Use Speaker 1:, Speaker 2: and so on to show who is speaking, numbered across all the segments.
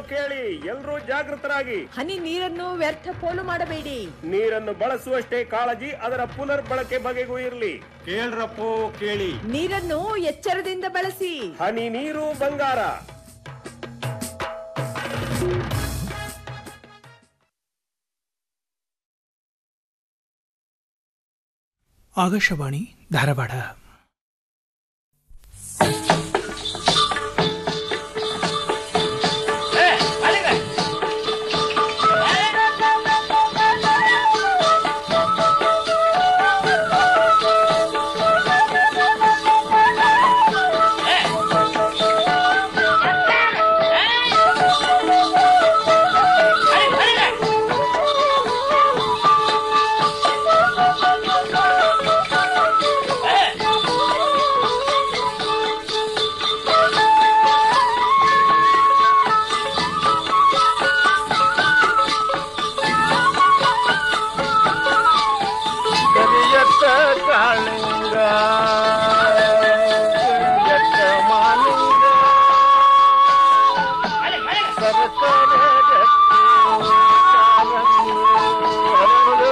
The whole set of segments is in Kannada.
Speaker 1: ಕೇಳಿ ಎಲ್ಲರೂ ಜಾಗೃತರಾಗಿ
Speaker 2: ಹನಿ ನೀರನ್ನು ವ್ಯರ್ಥ ಪೋಲು ಮಾಡಬೇಡಿ
Speaker 1: ನೀರನ್ನು ಬಳಸುವಷ್ಟೇ ಕಾಳಜಿ ಅದರ ಪುನರ್ ಬಳಕೆ ಬಗೆಗೂ ಇರಲಿ
Speaker 3: ಕೇಳ್ರಪ್ಪೋ ಕೇಳಿ
Speaker 2: ನೀರನ್ನು ಎಚ್ಚರದಿಂದ ಬಳಸಿ
Speaker 1: ಹನಿ ನೀರು ಬಂಗಾರ
Speaker 4: ಆಕಾಶವಾಣಿ ಧಾರವಾಡ
Speaker 3: ಕರಿಯತ್ತ ಕಾಳಿಂಗ ಕರಿಯತ್ತ ಮಾಲಿಂಗ ಸರಸರ ಗಟ್ಟಿ ಕಾಲಂದು ಹರಳು.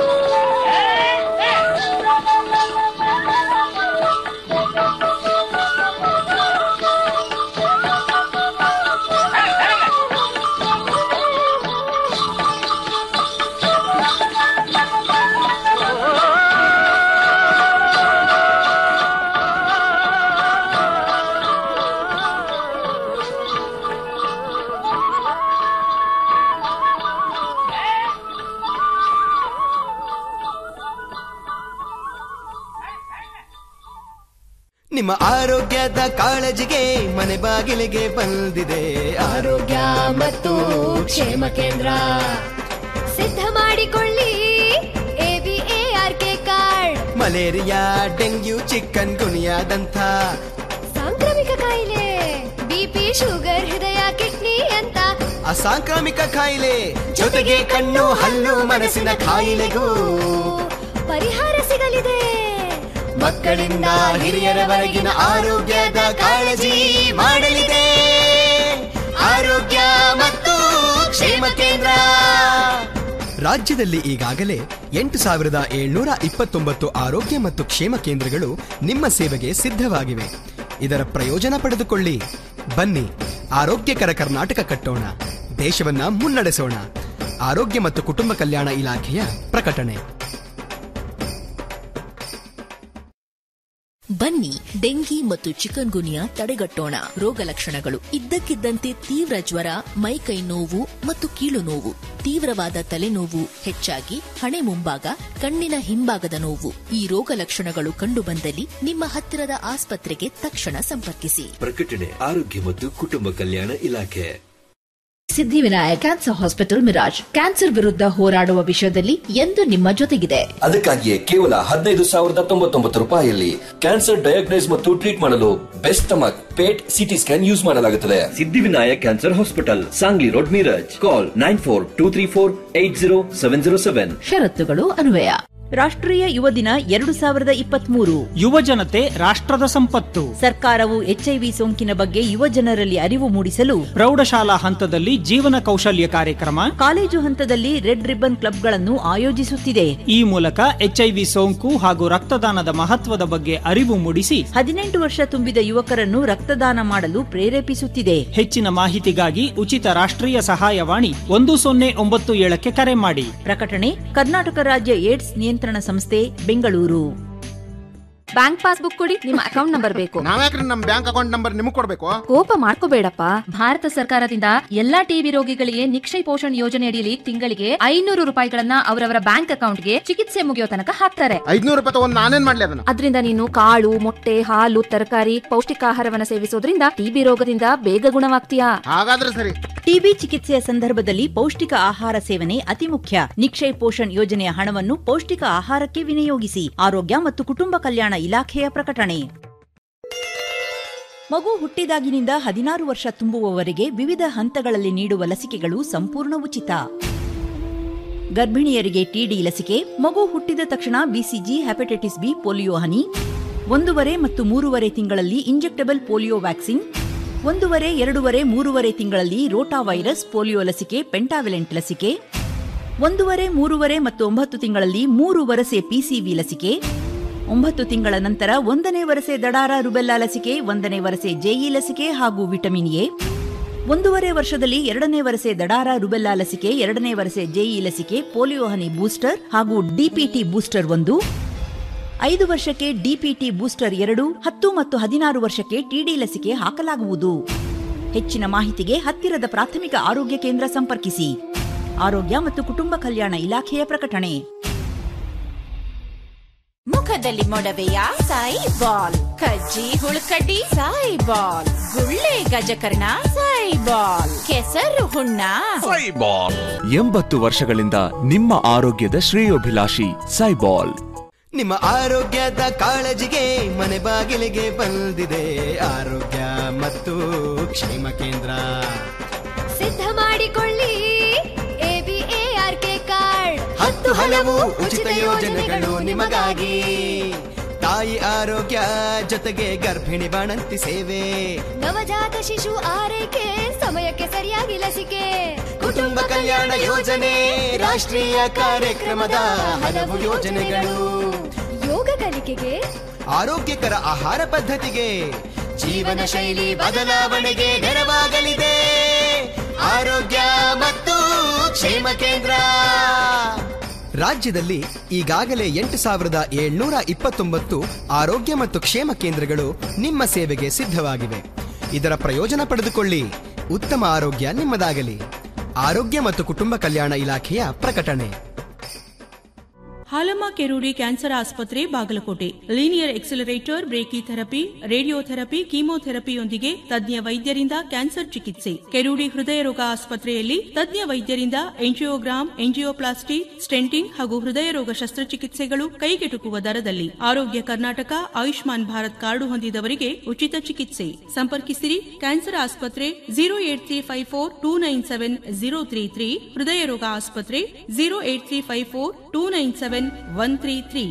Speaker 5: ನಿಮ್ಮ ಆರೋಗ್ಯದ ಕಾಳಜಿಗೆ ಮನೆ ಬಾಗಿಲಿಗೆ ಬಂದಿದೆ ಆರೋಗ್ಯ ಮತ್ತು ಕ್ಷೇಮ ಕೇಂದ್ರ
Speaker 6: ಸಿದ್ಧ ಮಾಡಿಕೊಳ್ಳಿ ಎಬಿಎಆರ್ಕೆ ಕಾರ್ಡ್
Speaker 5: ಮಲೇರಿಯಾ ಡೆಂಗ್ಯೂ ಚಿಕನ್ ಗುನಿಯಾದಂಥ
Speaker 6: ಸಾಂಕ್ರಾಮಿಕ ಕಾಯಿಲೆ ಬಿಪಿ ಶುಗರ್ ಹೃದಯ ಕಿಡ್ನಿ ಅಂತ
Speaker 5: ಅಸಾಂಕ್ರಾಮಿಕ ಕಾಯಿಲೆ ಜೊತೆಗೆ ಕಣ್ಣು ಹಲ್ಲು ಮನಸ್ಸಿನ ಕಾಯಿಲೆಗೂ
Speaker 6: ಪರಿಹಾರ ಸಿಗಲಿದೆ
Speaker 5: ಮಕ್ಕಳಿಂದ ಹಿರಿಯರವರೆಗಿನ ಆರೋಗ್ಯದ ಕಾಳಜಿ ಮಾಡಲಿದೆ ಆರೋಗ್ಯ ಮತ್ತು ಕ್ಷೇಮ ಕೇಂದ್ರ ರಾಜ್ಯದಲ್ಲಿ ಈಗಾಗಲೇ ಎಂಟು ಸಾವಿರದ ಏಳ್ನೂರ ಇಪ್ಪತ್ತೊಂಬತ್ತು ಆರೋಗ್ಯ ಮತ್ತು ಕ್ಷೇಮ ಕೇಂದ್ರಗಳು ನಿಮ್ಮ ಸೇವೆಗೆ ಸಿದ್ಧವಾಗಿವೆ ಇದರ ಪ್ರಯೋಜನ ಪಡೆದುಕೊಳ್ಳಿ ಬನ್ನಿ ಆರೋಗ್ಯಕರ ಕರ್ನಾಟಕ ಕಟ್ಟೋಣ ದೇಶವನ್ನ ಮುನ್ನಡೆಸೋಣ ಆರೋಗ್ಯ ಮತ್ತು ಕುಟುಂಬ ಕಲ್ಯಾಣ ಇಲಾಖೆಯ ಪ್ರಕಟಣೆ
Speaker 7: ಬನ್ನಿ ಡೆಂಗಿ ಮತ್ತು ಚಿಕನ್ ಗುನಿಯಾ ತಡೆಗಟ್ಟೋಣ ರೋಗ ಲಕ್ಷಣಗಳು ಇದ್ದಕ್ಕಿದ್ದಂತೆ ತೀವ್ರ ಜ್ವರ ಮೈಕೈ ನೋವು ಮತ್ತು ಕೀಲು ನೋವು ತೀವ್ರವಾದ ತಲೆನೋವು ಹೆಚ್ಚಾಗಿ ಹಣೆ ಮುಂಭಾಗ ಕಣ್ಣಿನ ಹಿಂಭಾಗದ ನೋವು ಈ ರೋಗ ಲಕ್ಷಣಗಳು ಕಂಡುಬಂದಲ್ಲಿ ನಿಮ್ಮ ಹತ್ತಿರದ ಆಸ್ಪತ್ರೆಗೆ ತಕ್ಷಣ ಸಂಪರ್ಕಿಸಿ
Speaker 8: ಪ್ರಕಟಣೆ ಆರೋಗ್ಯ ಮತ್ತು ಕುಟುಂಬ ಕಲ್ಯಾಣ ಇಲಾಖೆ
Speaker 9: Siddhivinayak cancer hospital Miraj cancer ವಿರುದ್ಧ ಹೋರಾಡುವ ವಿಷಯದಲ್ಲಿ ಎಂದು ನಿಮ್ಮ ಜೊತೆಗಿದೆ
Speaker 8: ಅದಕ್ಕಾಗಿಯೇ ಕೇವಲ ಹದಿನೈದು ಸಾವಿರದ ತೊಂಬತ್ತೊಂಬತ್ತು ರೂಪಾಯಿಯಲ್ಲಿ ಕ್ಯಾನ್ಸರ್ ಡಯಾಗ್ನೈಸ್ ಮತ್ತು ಟ್ರೀಟ್ ಮಾಡಲು best stomach PET CT scan use ಮಾಡಲಾಗುತ್ತದೆ Siddhivinayak cancer hospital Sangli road Miraj call nine four two three four eight zero seven zero seven
Speaker 9: ಷರತ್ತುಗಳು ಅನ್ವಯ
Speaker 10: ರಾಷ್ಟ್ರೀಯ ಯುವ ದಿನ ಎರಡು ಸಾವಿರದ ಇಪ್ಪತ್ಮೂರು
Speaker 4: ಯುವ ಜನತೆ ರಾಷ್ಟ್ರದ ಸಂಪತ್ತು
Speaker 10: ಸರ್ಕಾರವು ಎಚ್ಐವಿ ಸೋಂಕಿನ ಬಗ್ಗೆ ಯುವ ಜನರಲ್ಲಿ ಅರಿವು ಮೂಡಿಸಲು
Speaker 4: ಪ್ರೌಢಶಾಲಾ ಹಂತದಲ್ಲಿ ಜೀವನ ಕೌಶಲ್ಯ ಕಾರ್ಯಕ್ರಮ
Speaker 10: ಕಾಲೇಜು ಹಂತದಲ್ಲಿ ರೆಡ್ ರಿಬ್ಬನ್ ಕ್ಲಬ್ಗಳನ್ನು ಆಯೋಜಿಸುತ್ತಿದೆ
Speaker 4: ಈ ಮೂಲಕ ಎಚ್ಐವಿ ಸೋಂಕು ಹಾಗೂ ರಕ್ತದಾನದ ಮಹತ್ವದ ಬಗ್ಗೆ ಅರಿವು ಮೂಡಿಸಿ
Speaker 10: ಹದಿನೆಂಟು ವರ್ಷ ತುಂಬಿದ ಯುವಕರನ್ನು ರಕ್ತದಾನ ಮಾಡಲು ಪ್ರೇರೇಪಿಸುತ್ತಿದೆ
Speaker 4: ಹೆಚ್ಚಿನ ಮಾಹಿತಿಗಾಗಿ ಉಚಿತ ರಾಷ್ಟ್ರೀಯ ಸಹಾಯವಾಣಿ ಒಂದು ಸೊನ್ನೆ ಒಂಬತ್ತು ಏಳಕ್ಕೆ ಕರೆ ಮಾಡಿ
Speaker 10: ಪ್ರಕಟಣೆ ಕರ್ನಾಟಕ ರಾಜ್ಯ ಏಡ್ಸ್ ನಿಯಂತ್ರಣ ಸಂಸ್ಥೆ ಬೆಂಗಳೂರು
Speaker 11: ಬ್ಯಾಂಕ್ ಪಾಸ್ಬುಕ್ ಕೊಡಿ ನಿಮ್ಮ ಅಕೌಂಟ್ ನಂಬರ್ ಬೇಕು
Speaker 3: ನಾವ್ಯಾಕ್ರಿ ನಮ್ ಬ್ಯಾಂಕ್ ಅಕೌಂಟ್ ನಂಬರ್ ನಿಮಗ್ ಕೊಡ್ಬೇಕು
Speaker 11: ಕೋಪ ಮಾಡ್ಕೋಬೇಡಪ್ಪ ಭಾರತ ಸರ್ಕಾರದಿಂದ ಎಲ್ಲಾ ಟಿಬಿ ರೋಗಿಗಳಿಗೆ ನಿಕ್ಷಯ ಪೋಷಣ್ ಯೋಜನೆ ಅಡಿಯಲ್ಲಿ ತಿಂಗಳಿಗೆ ಐನೂರು ರೂಪಾಯಿಗಳನ್ನ ಅವರವರ ಬ್ಯಾಂಕ್ ಅಕೌಂಟ್ಗೆ ಚಿಕಿತ್ಸೆ ಮುಗಿಯೋ ತನಕ ಹಾಕ್ತಾರೆ
Speaker 3: ಐದ್ನೂರು ರೂಪಾಯಿ ತಗೊಂಡ್ ನಾನೇನ್ ಮಾಡ್ಲಿ ಅದನ್ನ
Speaker 11: ಅದರಿಂದ ನೀನು ಕಾಳು ಮೊಟ್ಟೆ ಹಾಲು ತರಕಾರಿ ಪೌಷ್ಟಿಕಾಹಾರವನ್ನ ಸೇವಿಸೋದ್ರಿಂದ ಟಿಬಿ ರೋಗದಿಂದ ಬೇಗ ಗುಣವಾಗ್ತೀಯಾ
Speaker 3: ಹಾಗಾದ್ರೆ ಸರಿ
Speaker 10: ಟಿಬಿ ಚಿಕಿತ್ಸೆಯ ಸಂದರ್ಭದಲ್ಲಿ ಪೌಷ್ಟಿಕ ಆಹಾರ ಸೇವನೆ ಅತಿ ಮುಖ್ಯ ನಿಕ್ಷಯ್ ಪೋಷಣ್ ಯೋಜನೆಯ ಹಣವನ್ನು ಪೌಷ್ಟಿಕ ಆಹಾರಕ್ಕೆ ವಿನಿಯೋಗಿಸಿ ಆರೋಗ್ಯ ಮತ್ತು ಕುಟುಂಬ ಕಲ್ಯಾಣ ಇಲಾಖೆಯ ಪ್ರಕಟಣೆ ಮಗು ಹುಟ್ಟಿದಾಗಿನಿಂದ ಹದಿನಾರು ವರ್ಷ ತುಂಬುವವರೆಗೆ ವಿವಿಧ ಹಂತಗಳಲ್ಲಿ ನೀಡುವ ಲಸಿಕೆಗಳು ಸಂಪೂರ್ಣ ಉಚಿತ ಗರ್ಭಿಣಿಯರಿಗೆ ಟಿಡಿ ಲಸಿಕೆ ಮಗು ಹುಟ್ಟಿದ ತಕ್ಷಣ ಬಿಸಿಜಿ ಹೆಪಟೈಟಿಸ್ ಬಿ ಪೋಲಿಯೋ ಹನಿ ಒಂದೂವರೆ ಮತ್ತು ಮೂರುವರೆ ತಿಂಗಳಲ್ಲಿ ಇಂಜೆಕ್ಟಬಲ್ ಪೋಲಿಯೋ ವ್ಯಾಕ್ಸಿನ್ ಒಂದೂವರೆ ಎರಡೂವರೆ ಮೂರುವರೆ ತಿಂಗಳಲ್ಲಿ ರೋಟಾ ವೈರಸ್ ಪೋಲಿಯೋ ಲಸಿಕೆ ಪೆಂಟಾವಿಲೆಂಟ್ ಲಸಿಕೆ ಒಂದೂವರೆ ಮೂರುವರೆ ಮತ್ತು ಒಂಬತ್ತು ತಿಂಗಳಲ್ಲಿ ಮೂರು ವರಸೆ ಪಿಸಿವಿ ಲಸಿಕೆ ಒಂಬತ್ತು ತಿಂಗಳ ನಂತರ ಒಂದನೇ ವರಸೆ ದಡಾರ ರುಬೆಲ್ಲಾ ಲಸಿಕೆ ಒಂದನೇ ವರಸೆ ಜೆಇ ಲಸಿಕೆ ಹಾಗೂ ವಿಟಮಿನ್ ಎ ಒಂದೂವರೆ ವರ್ಷದಲ್ಲಿ ಎರಡನೇ ವರಸೆ ದಡಾರ ರುಬೆಲ್ಲಾ ಲಸಿಕೆ ಎರಡನೇ ವರಸೆ ಜೆಇ ಲಸಿಕೆ ಪೋಲಿಯೋ ಹನಿ ಬೂಸ್ಟರ್ ಹಾಗೂ ಡಿಪಿಟಿ ಬೂಸ್ಟರ್ ಒಂದು ಐದು ವರ್ಷಕ್ಕೆ ಡಿಪಿಟಿ ಬೂಸ್ಟರ್ ಎರಡು ಹತ್ತು ಮತ್ತು ಹದಿನಾರು ವರ್ಷಕ್ಕೆ ಟಿಡಿ ಲಸಿಕೆ ಹಾಕಲಾಗುವುದು ಹೆಚ್ಚಿನ ಮಾಹಿತಿಗೆ ಹತ್ತಿರದ ಪ್ರಾಥಮಿಕ ಆರೋಗ್ಯ ಕೇಂದ್ರ ಸಂಪರ್ಕಿಸಿ ಆರೋಗ್ಯ ಮತ್ತು ಕುಟುಂಬ ಕಲ್ಯಾಣ ಇಲಾಖೆಯ ಪ್ರಕಟಣೆ
Speaker 12: ಮುಖದಲ್ಲಿ ಮೊಡವೆಯ ಸಾಯಿ ಬಾಲ್ ಕಜ್ಜಿ ಹುಳುಕಡ್ಡಿ ಸಾಯಿ ಬಾಲ್ ಗುಳ್ಳೆ ಗಜಕರ್ಣ ಸಾಯಿ ಬಾಲ್ ಕೆಸರು ಹುಣ್ಣ
Speaker 13: ಸೈಬಾಲ್ ಎಂಬತ್ತು ವರ್ಷಗಳಿಂದ ನಿಮ್ಮ ಆರೋಗ್ಯದ ಶ್ರೇಯೋಭಿಲಾಷಿ ಸೈಬಾಲ್
Speaker 5: ನಿಮ್ಮ ಆರೋಗ್ಯದ ಕಾಳಜಿಗೆ ಮನೆ ಬಾಗಿಲಿಗೆ ಬಂದಿದೆ ಆರೋಗ್ಯ ಮತ್ತು ಕ್ಷೇಮ ಕೇಂದ್ರ
Speaker 6: ಸಿದ್ಧ ಮಾಡಿಕೊಳ್ಳಿ ಎಬಿಎಆರ್ಕೆ ಕಾರ್ಡ್
Speaker 5: ಹತ್ತು ಹಲವು ಉಚಿತ ಯೋಜನೆಗಳು ನಿಮಗಾಗಿ ತಾಯಿ ಆರೋಗ್ಯ ಜೊತೆಗೆ ಗರ್ಭಿಣಿ ಬಾಣಂತಿ ಸೇವೆ
Speaker 6: ನವಜಾತ ಶಿಶು ಆರೈಕೆ ಸಮಯಕ್ಕೆ ಸರಿಯಾಗಿ ಲಸಿಕೆ
Speaker 5: ಕುಟುಂಬ ಕಲ್ಯಾಣ ಯೋಜನೆ ರಾಷ್ಟ್ರೀಯ ಕಾರ್ಯಕ್ರಮದ ಹಲವು ಯೋಜನೆಗಳು
Speaker 6: ಯೋಗ ಕಲಿಕೆಗೆ
Speaker 5: ಆರೋಗ್ಯಕರ ಆಹಾರ ಪದ್ಧತಿಗೆ ಜೀವನ ಶೈಲಿ ಬದಲಾವಣೆಗೆ ನೆರವಾಗಲಿದೆ ಆರೋಗ್ಯ ಮತ್ತು ಕ್ಷೇಮ ಕೇಂದ್ರ ರಾಜ್ಯದಲ್ಲಿ ಈಗಾಗಲೇ ಎಂಟು ಸಾವಿರದ ಏಳ್ನೂರ ಇಪ್ಪತ್ತೊಂಬತ್ತು ಆರೋಗ್ಯ ಮತ್ತು ಕ್ಷೇಮ ಕೇಂದ್ರಗಳು ನಿಮ್ಮ ಸೇವೆಗೆ ಸಿದ್ಧವಾಗಿವೆ ಇದರ ಪ್ರಯೋಜನ ಪಡೆದುಕೊಳ್ಳಿ ಉತ್ತಮ ಆರೋಗ್ಯ ನಿಮ್ಮದಾಗಲಿ ಆರೋಗ್ಯ ಮತ್ತು ಕುಟುಂಬ ಕಲ್ಯಾಣ ಇಲಾಖೆಯ ಪ್ರಕಟಣೆ
Speaker 14: ಹಾಲಮ್ಮ ಕೆರೂಡಿ ಕ್ಯಾನ್ಸರ್ ಆಸ್ಪತ್ರೆ Bagalkote linear accelerator brachytherapy radiotherapy ಕೀಮೋಥೆರಪಿಯೊಂದಿಗೆ ತಜ್ಞ ವೈದ್ಯರಿಂದ ಕ್ಯಾನ್ಸರ್ ಚಿಕಿತ್ಸೆ ಕೆರೂಡಿ ಹೃದಯ ರೋಗ ಆಸ್ಪತ್ರೆಯಲ್ಲಿ ತಜ್ಞ ವೈದ್ಯರಿಂದ ಎಂಜಿಯೋಗ್ರಾಮ್ ಎಂಜಿಯೋಪ್ಲಾಸ್ಟಿ ಸ್ಟೆಂಟಿಂಗ್ ಹಾಗೂ ಹೃದಯ ರೋಗ ಶಸ್ತ್ರಚಿಕಿತ್ಸೆಗಳು ಕೈಗೆಟುಕುವ ದರದಲ್ಲಿ ಆರೋಗ್ಯ ಕರ್ನಾಟಕ ಆಯುಷ್ಮಾನ್ ಭಾರತ್ ಕಾರ್ಡು ಹೊಂದಿದವರಿಗೆ ಉಚಿತ ಚಿಕಿತ್ಸೆ ಸಂಪರ್ಕಿಸಿರಿ ಕ್ಯಾನ್ಸರ್ ಆಸ್ಪತ್ರೆ zero eight three five four two nine seven zero three three ಹೃದಯ ರೋಗ ಆಸ್ಪತ್ರೆ zero eight three five four two nine seven one three three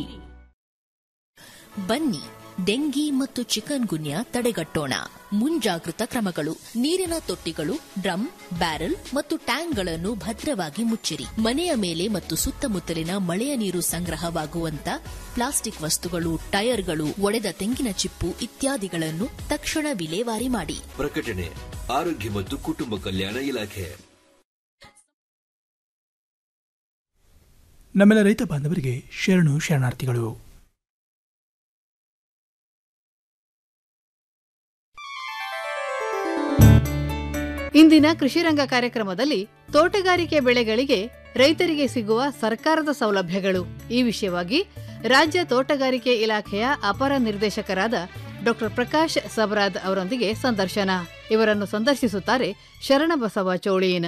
Speaker 7: ಬನ್ನಿ ಡೆಂಗಿ ಮತ್ತು ಚಿಕನ್ ಗುನ್ಯಾ ತಡೆಗಟ್ಟೋಣ ಮುಂಜಾಗೃತ ಕ್ರಮಗಳು ನೀರಿನ ತೊಟ್ಟಿಗಳು ಡ್ರಮ್ ಬ್ಯಾರೆಲ್ ಮತ್ತು ಟ್ಯಾಂಕ್ಗಳನ್ನು ಭದ್ರವಾಗಿ ಮುಚ್ಚಿರಿ ಮನೆಯ ಮೇಲೆ ಮತ್ತು ಸುತ್ತಮುತ್ತಲಿನ ಮಳೆಯ ನೀರು ಸಂಗ್ರಹವಾಗುವಂತ ಪ್ಲಾಸ್ಟಿಕ್ ವಸ್ತುಗಳು ಟೈರ್ಗಳು ಒಡೆದ ತೆಂಗಿನ ಚಿಪ್ಪು ಇತ್ಯಾದಿಗಳನ್ನು ತಕ್ಷಣ ವಿಲೇವಾರಿ ಮಾಡಿ
Speaker 8: ಪ್ರಕಟಣೆ ಆರೋಗ್ಯ ಮತ್ತು ಕುಟುಂಬ ಕಲ್ಯಾಣ ಇಲಾಖೆ
Speaker 15: ನಮ್ಮೆಲ್ಲ ರೈತ ಬಾಂಧವರಿಗೆ ಶರಣು ಶರಣಾರ್ಥಿಗಳು
Speaker 16: ಇಂದಿನ ಕೃಷಿರಂಗ ಕಾರ್ಯಕ್ರಮದಲ್ಲಿ ತೋಟಗಾರಿಕೆ ಬೆಳೆಗಳಿಗೆ ರೈತರಿಗೆ ಸಿಗುವ ಸರ್ಕಾರದ ಸೌಲಭ್ಯಗಳು ಈ ವಿಷಯವಾಗಿ ರಾಜ್ಯ ತೋಟಗಾರಿಕೆ ಇಲಾಖೆಯ ಅಪರ ನಿರ್ದೇಶಕರಾದ ಡಾಕ್ಟರ್ ಪ್ರಕಾಶ್ ಸಬರಾದ್ ಅವರೊಂದಿಗೆ ಸಂದರ್ಶನ ಇವರನ್ನು ಸಂದರ್ಶಿಸುತ್ತಾರೆ ಶರಣಬಸವ ಚೋಳೀನ್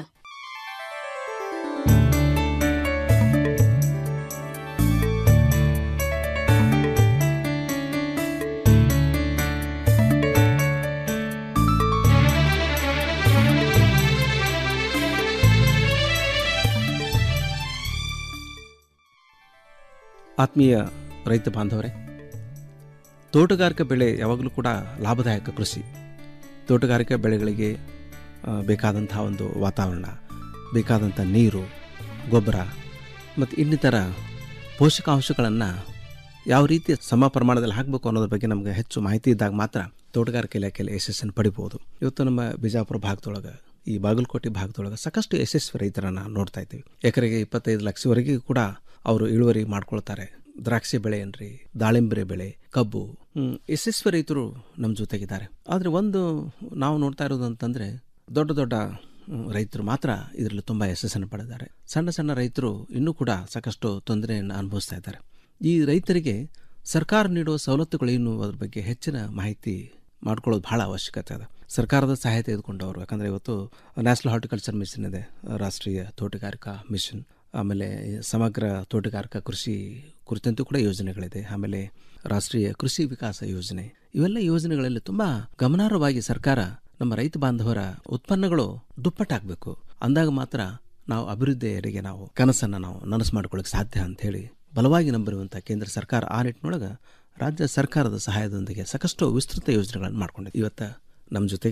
Speaker 17: ಆತ್ಮೀಯ ರೈತ ಬಾಂಧವರೇ ತೋಟಗಾರಿಕಾ ಬೆಳೆ ಯಾವಾಗಲೂ ಕೂಡ ಲಾಭದಾಯಕ ಕೃಷಿ ತೋಟಗಾರಿಕಾ ಬೆಳೆಗಳಿಗೆ ಆ, ಬೇಕಾದಂಥ ಒಂದು ವಾತಾವರಣ ಬೇಕಾದಂಥ ನೀರು ಗೊಬ್ಬರ ಮತ್ತು ಇನ್ನಿತರ ಪೋಷಕಾಂಶಗಳನ್ನು ಯಾವ ರೀತಿ ಸಮ ಪ್ರಮಾಣದಲ್ಲಿ ಹಾಕಬೇಕು ಅನ್ನೋದ್ರ ಬಗ್ಗೆ ನಮಗೆ ಹೆಚ್ಚು ಮಾಹಿತಿ ಇದ್ದಾಗ ಮಾತ್ರ ತೋಟಗಾರಿಕೆ ಇಲಾಖೆಯಲ್ಲಿ ಯಶಸ್ಸನ್ನು ಪಡಿಬೋದು ಇವತ್ತು ನಮ್ಮ ಬಿಜಾಪುರ ಭಾಗದೊಳಗೆ ಈ ಬಾಗಲಕೋಟೆ ಭಾಗದೊಳಗೆ ಸಾಕಷ್ಟು ಯಶಸ್ವಿ ರೈತರನ್ನು ನೋಡ್ತಾ ಇದ್ದೀವಿ ಎಕರೆಗೆ ಇಪ್ಪತ್ತೈದು ಲಕ್ಷವರೆಗೂ ಕೂಡ ಅವರು ಇಳುವರಿ ಮಾಡ್ಕೊಳ್ತಾರೆ ದ್ರಾಕ್ಷಿ ಬೆಳೆ ಏನ್ರಿ ದಾಳಿಂಬರೆ ಬೆಳೆ ಕಬ್ಬು ಹ್ಮ್, ಯಶಸ್ವಿ ರೈತರು ನಮ್ಮ ಜೊತೆಗಿದ್ದಾರೆ ಆದರೆ ಒಂದು ನಾವು ನೋಡ್ತಾ ಇರೋದು ಅಂತಂದರೆ ದೊಡ್ಡ ದೊಡ್ಡ ಹ್ಮ್, ರೈತರು ಮಾತ್ರ ಇದರಲ್ಲಿ ತುಂಬ ಯಶಸ್ಸನ್ನು ಪಡೆದಿದ್ದಾರೆ ಸಣ್ಣ ಸಣ್ಣ ರೈತರು ಇನ್ನೂ ಕೂಡ ಸಾಕಷ್ಟು ತೊಂದರೆಯನ್ನು ಅನುಭವಿಸ್ತಾ ಇದ್ದಾರೆ ಈ ರೈತರಿಗೆ ಸರ್ಕಾರ ನೀಡುವ ಸವಲತ್ತುಗಳೇನು ಅದ್ರ ಬಗ್ಗೆ ಹೆಚ್ಚಿನ ಮಾಹಿತಿ ಮಾಡ್ಕೊಳ್ಳೋದು ಬಹಳ ಅವಶ್ಯಕತೆ ಇದೆ ಸರ್ಕಾರದ ಸಹಾಯ ತೆಗೆದುಕೊಂಡವರು ಯಾಕಂದರೆ ಇವತ್ತು ನ್ಯಾಷನಲ್ ಹಾರ್ಟಿಕಲ್ಚರ್ ಮಿಷನ್ ಇದೆ ರಾಷ್ಟ್ರೀಯ ತೋಟಗಾರಿಕಾ ಮಿಷನ್ ಆಮೇಲೆ ಸಮಗ್ರ ತೋಟಗಾರಿಕಾ ಕೃಷಿ ಕುರಿತಂತೆ ಕೂಡ ಯೋಜನೆಗಳಿದೆ ಆಮೇಲೆ ರಾಷ್ಟ್ರೀಯ ಕೃಷಿ ವಿಕಾಸ ಯೋಜನೆ ಇವೆಲ್ಲ ಯೋಜನೆಗಳಲ್ಲಿ ತುಂಬ ಗಮನಾರ್ಹವಾಗಿ ಸರ್ಕಾರ ನಮ್ಮ ರೈತ ಬಾಂಧವರ ಉತ್ಪನ್ನಗಳು ದುಪ್ಪಟ್ಟಾಗಬೇಕು ಅಂದಾಗ ಮಾತ್ರ ನಾವು ಅಭಿವೃದ್ಧಿಯರಿಗೆ ನಾವು ಕನಸನ್ನು ನಾವು ನನಸು ಮಾಡ್ಕೊಳ್ಳೋಕೆ ಸಾಧ್ಯ ಅಂತ ಹೇಳಿ ಬಲವಾಗಿ ನಂಬಿರುವಂಥ ಕೇಂದ್ರ ಸರ್ಕಾರ ಆ ನಿಟ್ಟಿನೊಳಗೆ ರಾಜ್ಯ ಸರ್ಕಾರದ ಸಹಾಯದೊಂದಿಗೆ ಸಾಕಷ್ಟು ವಿಸ್ತೃತ ಯೋಜನೆಗಳನ್ನು ಮಾಡ್ಕೊಂಡಿದೆ ಇವತ್ತು ನಮ್ಮ ಜೊತೆಗೆ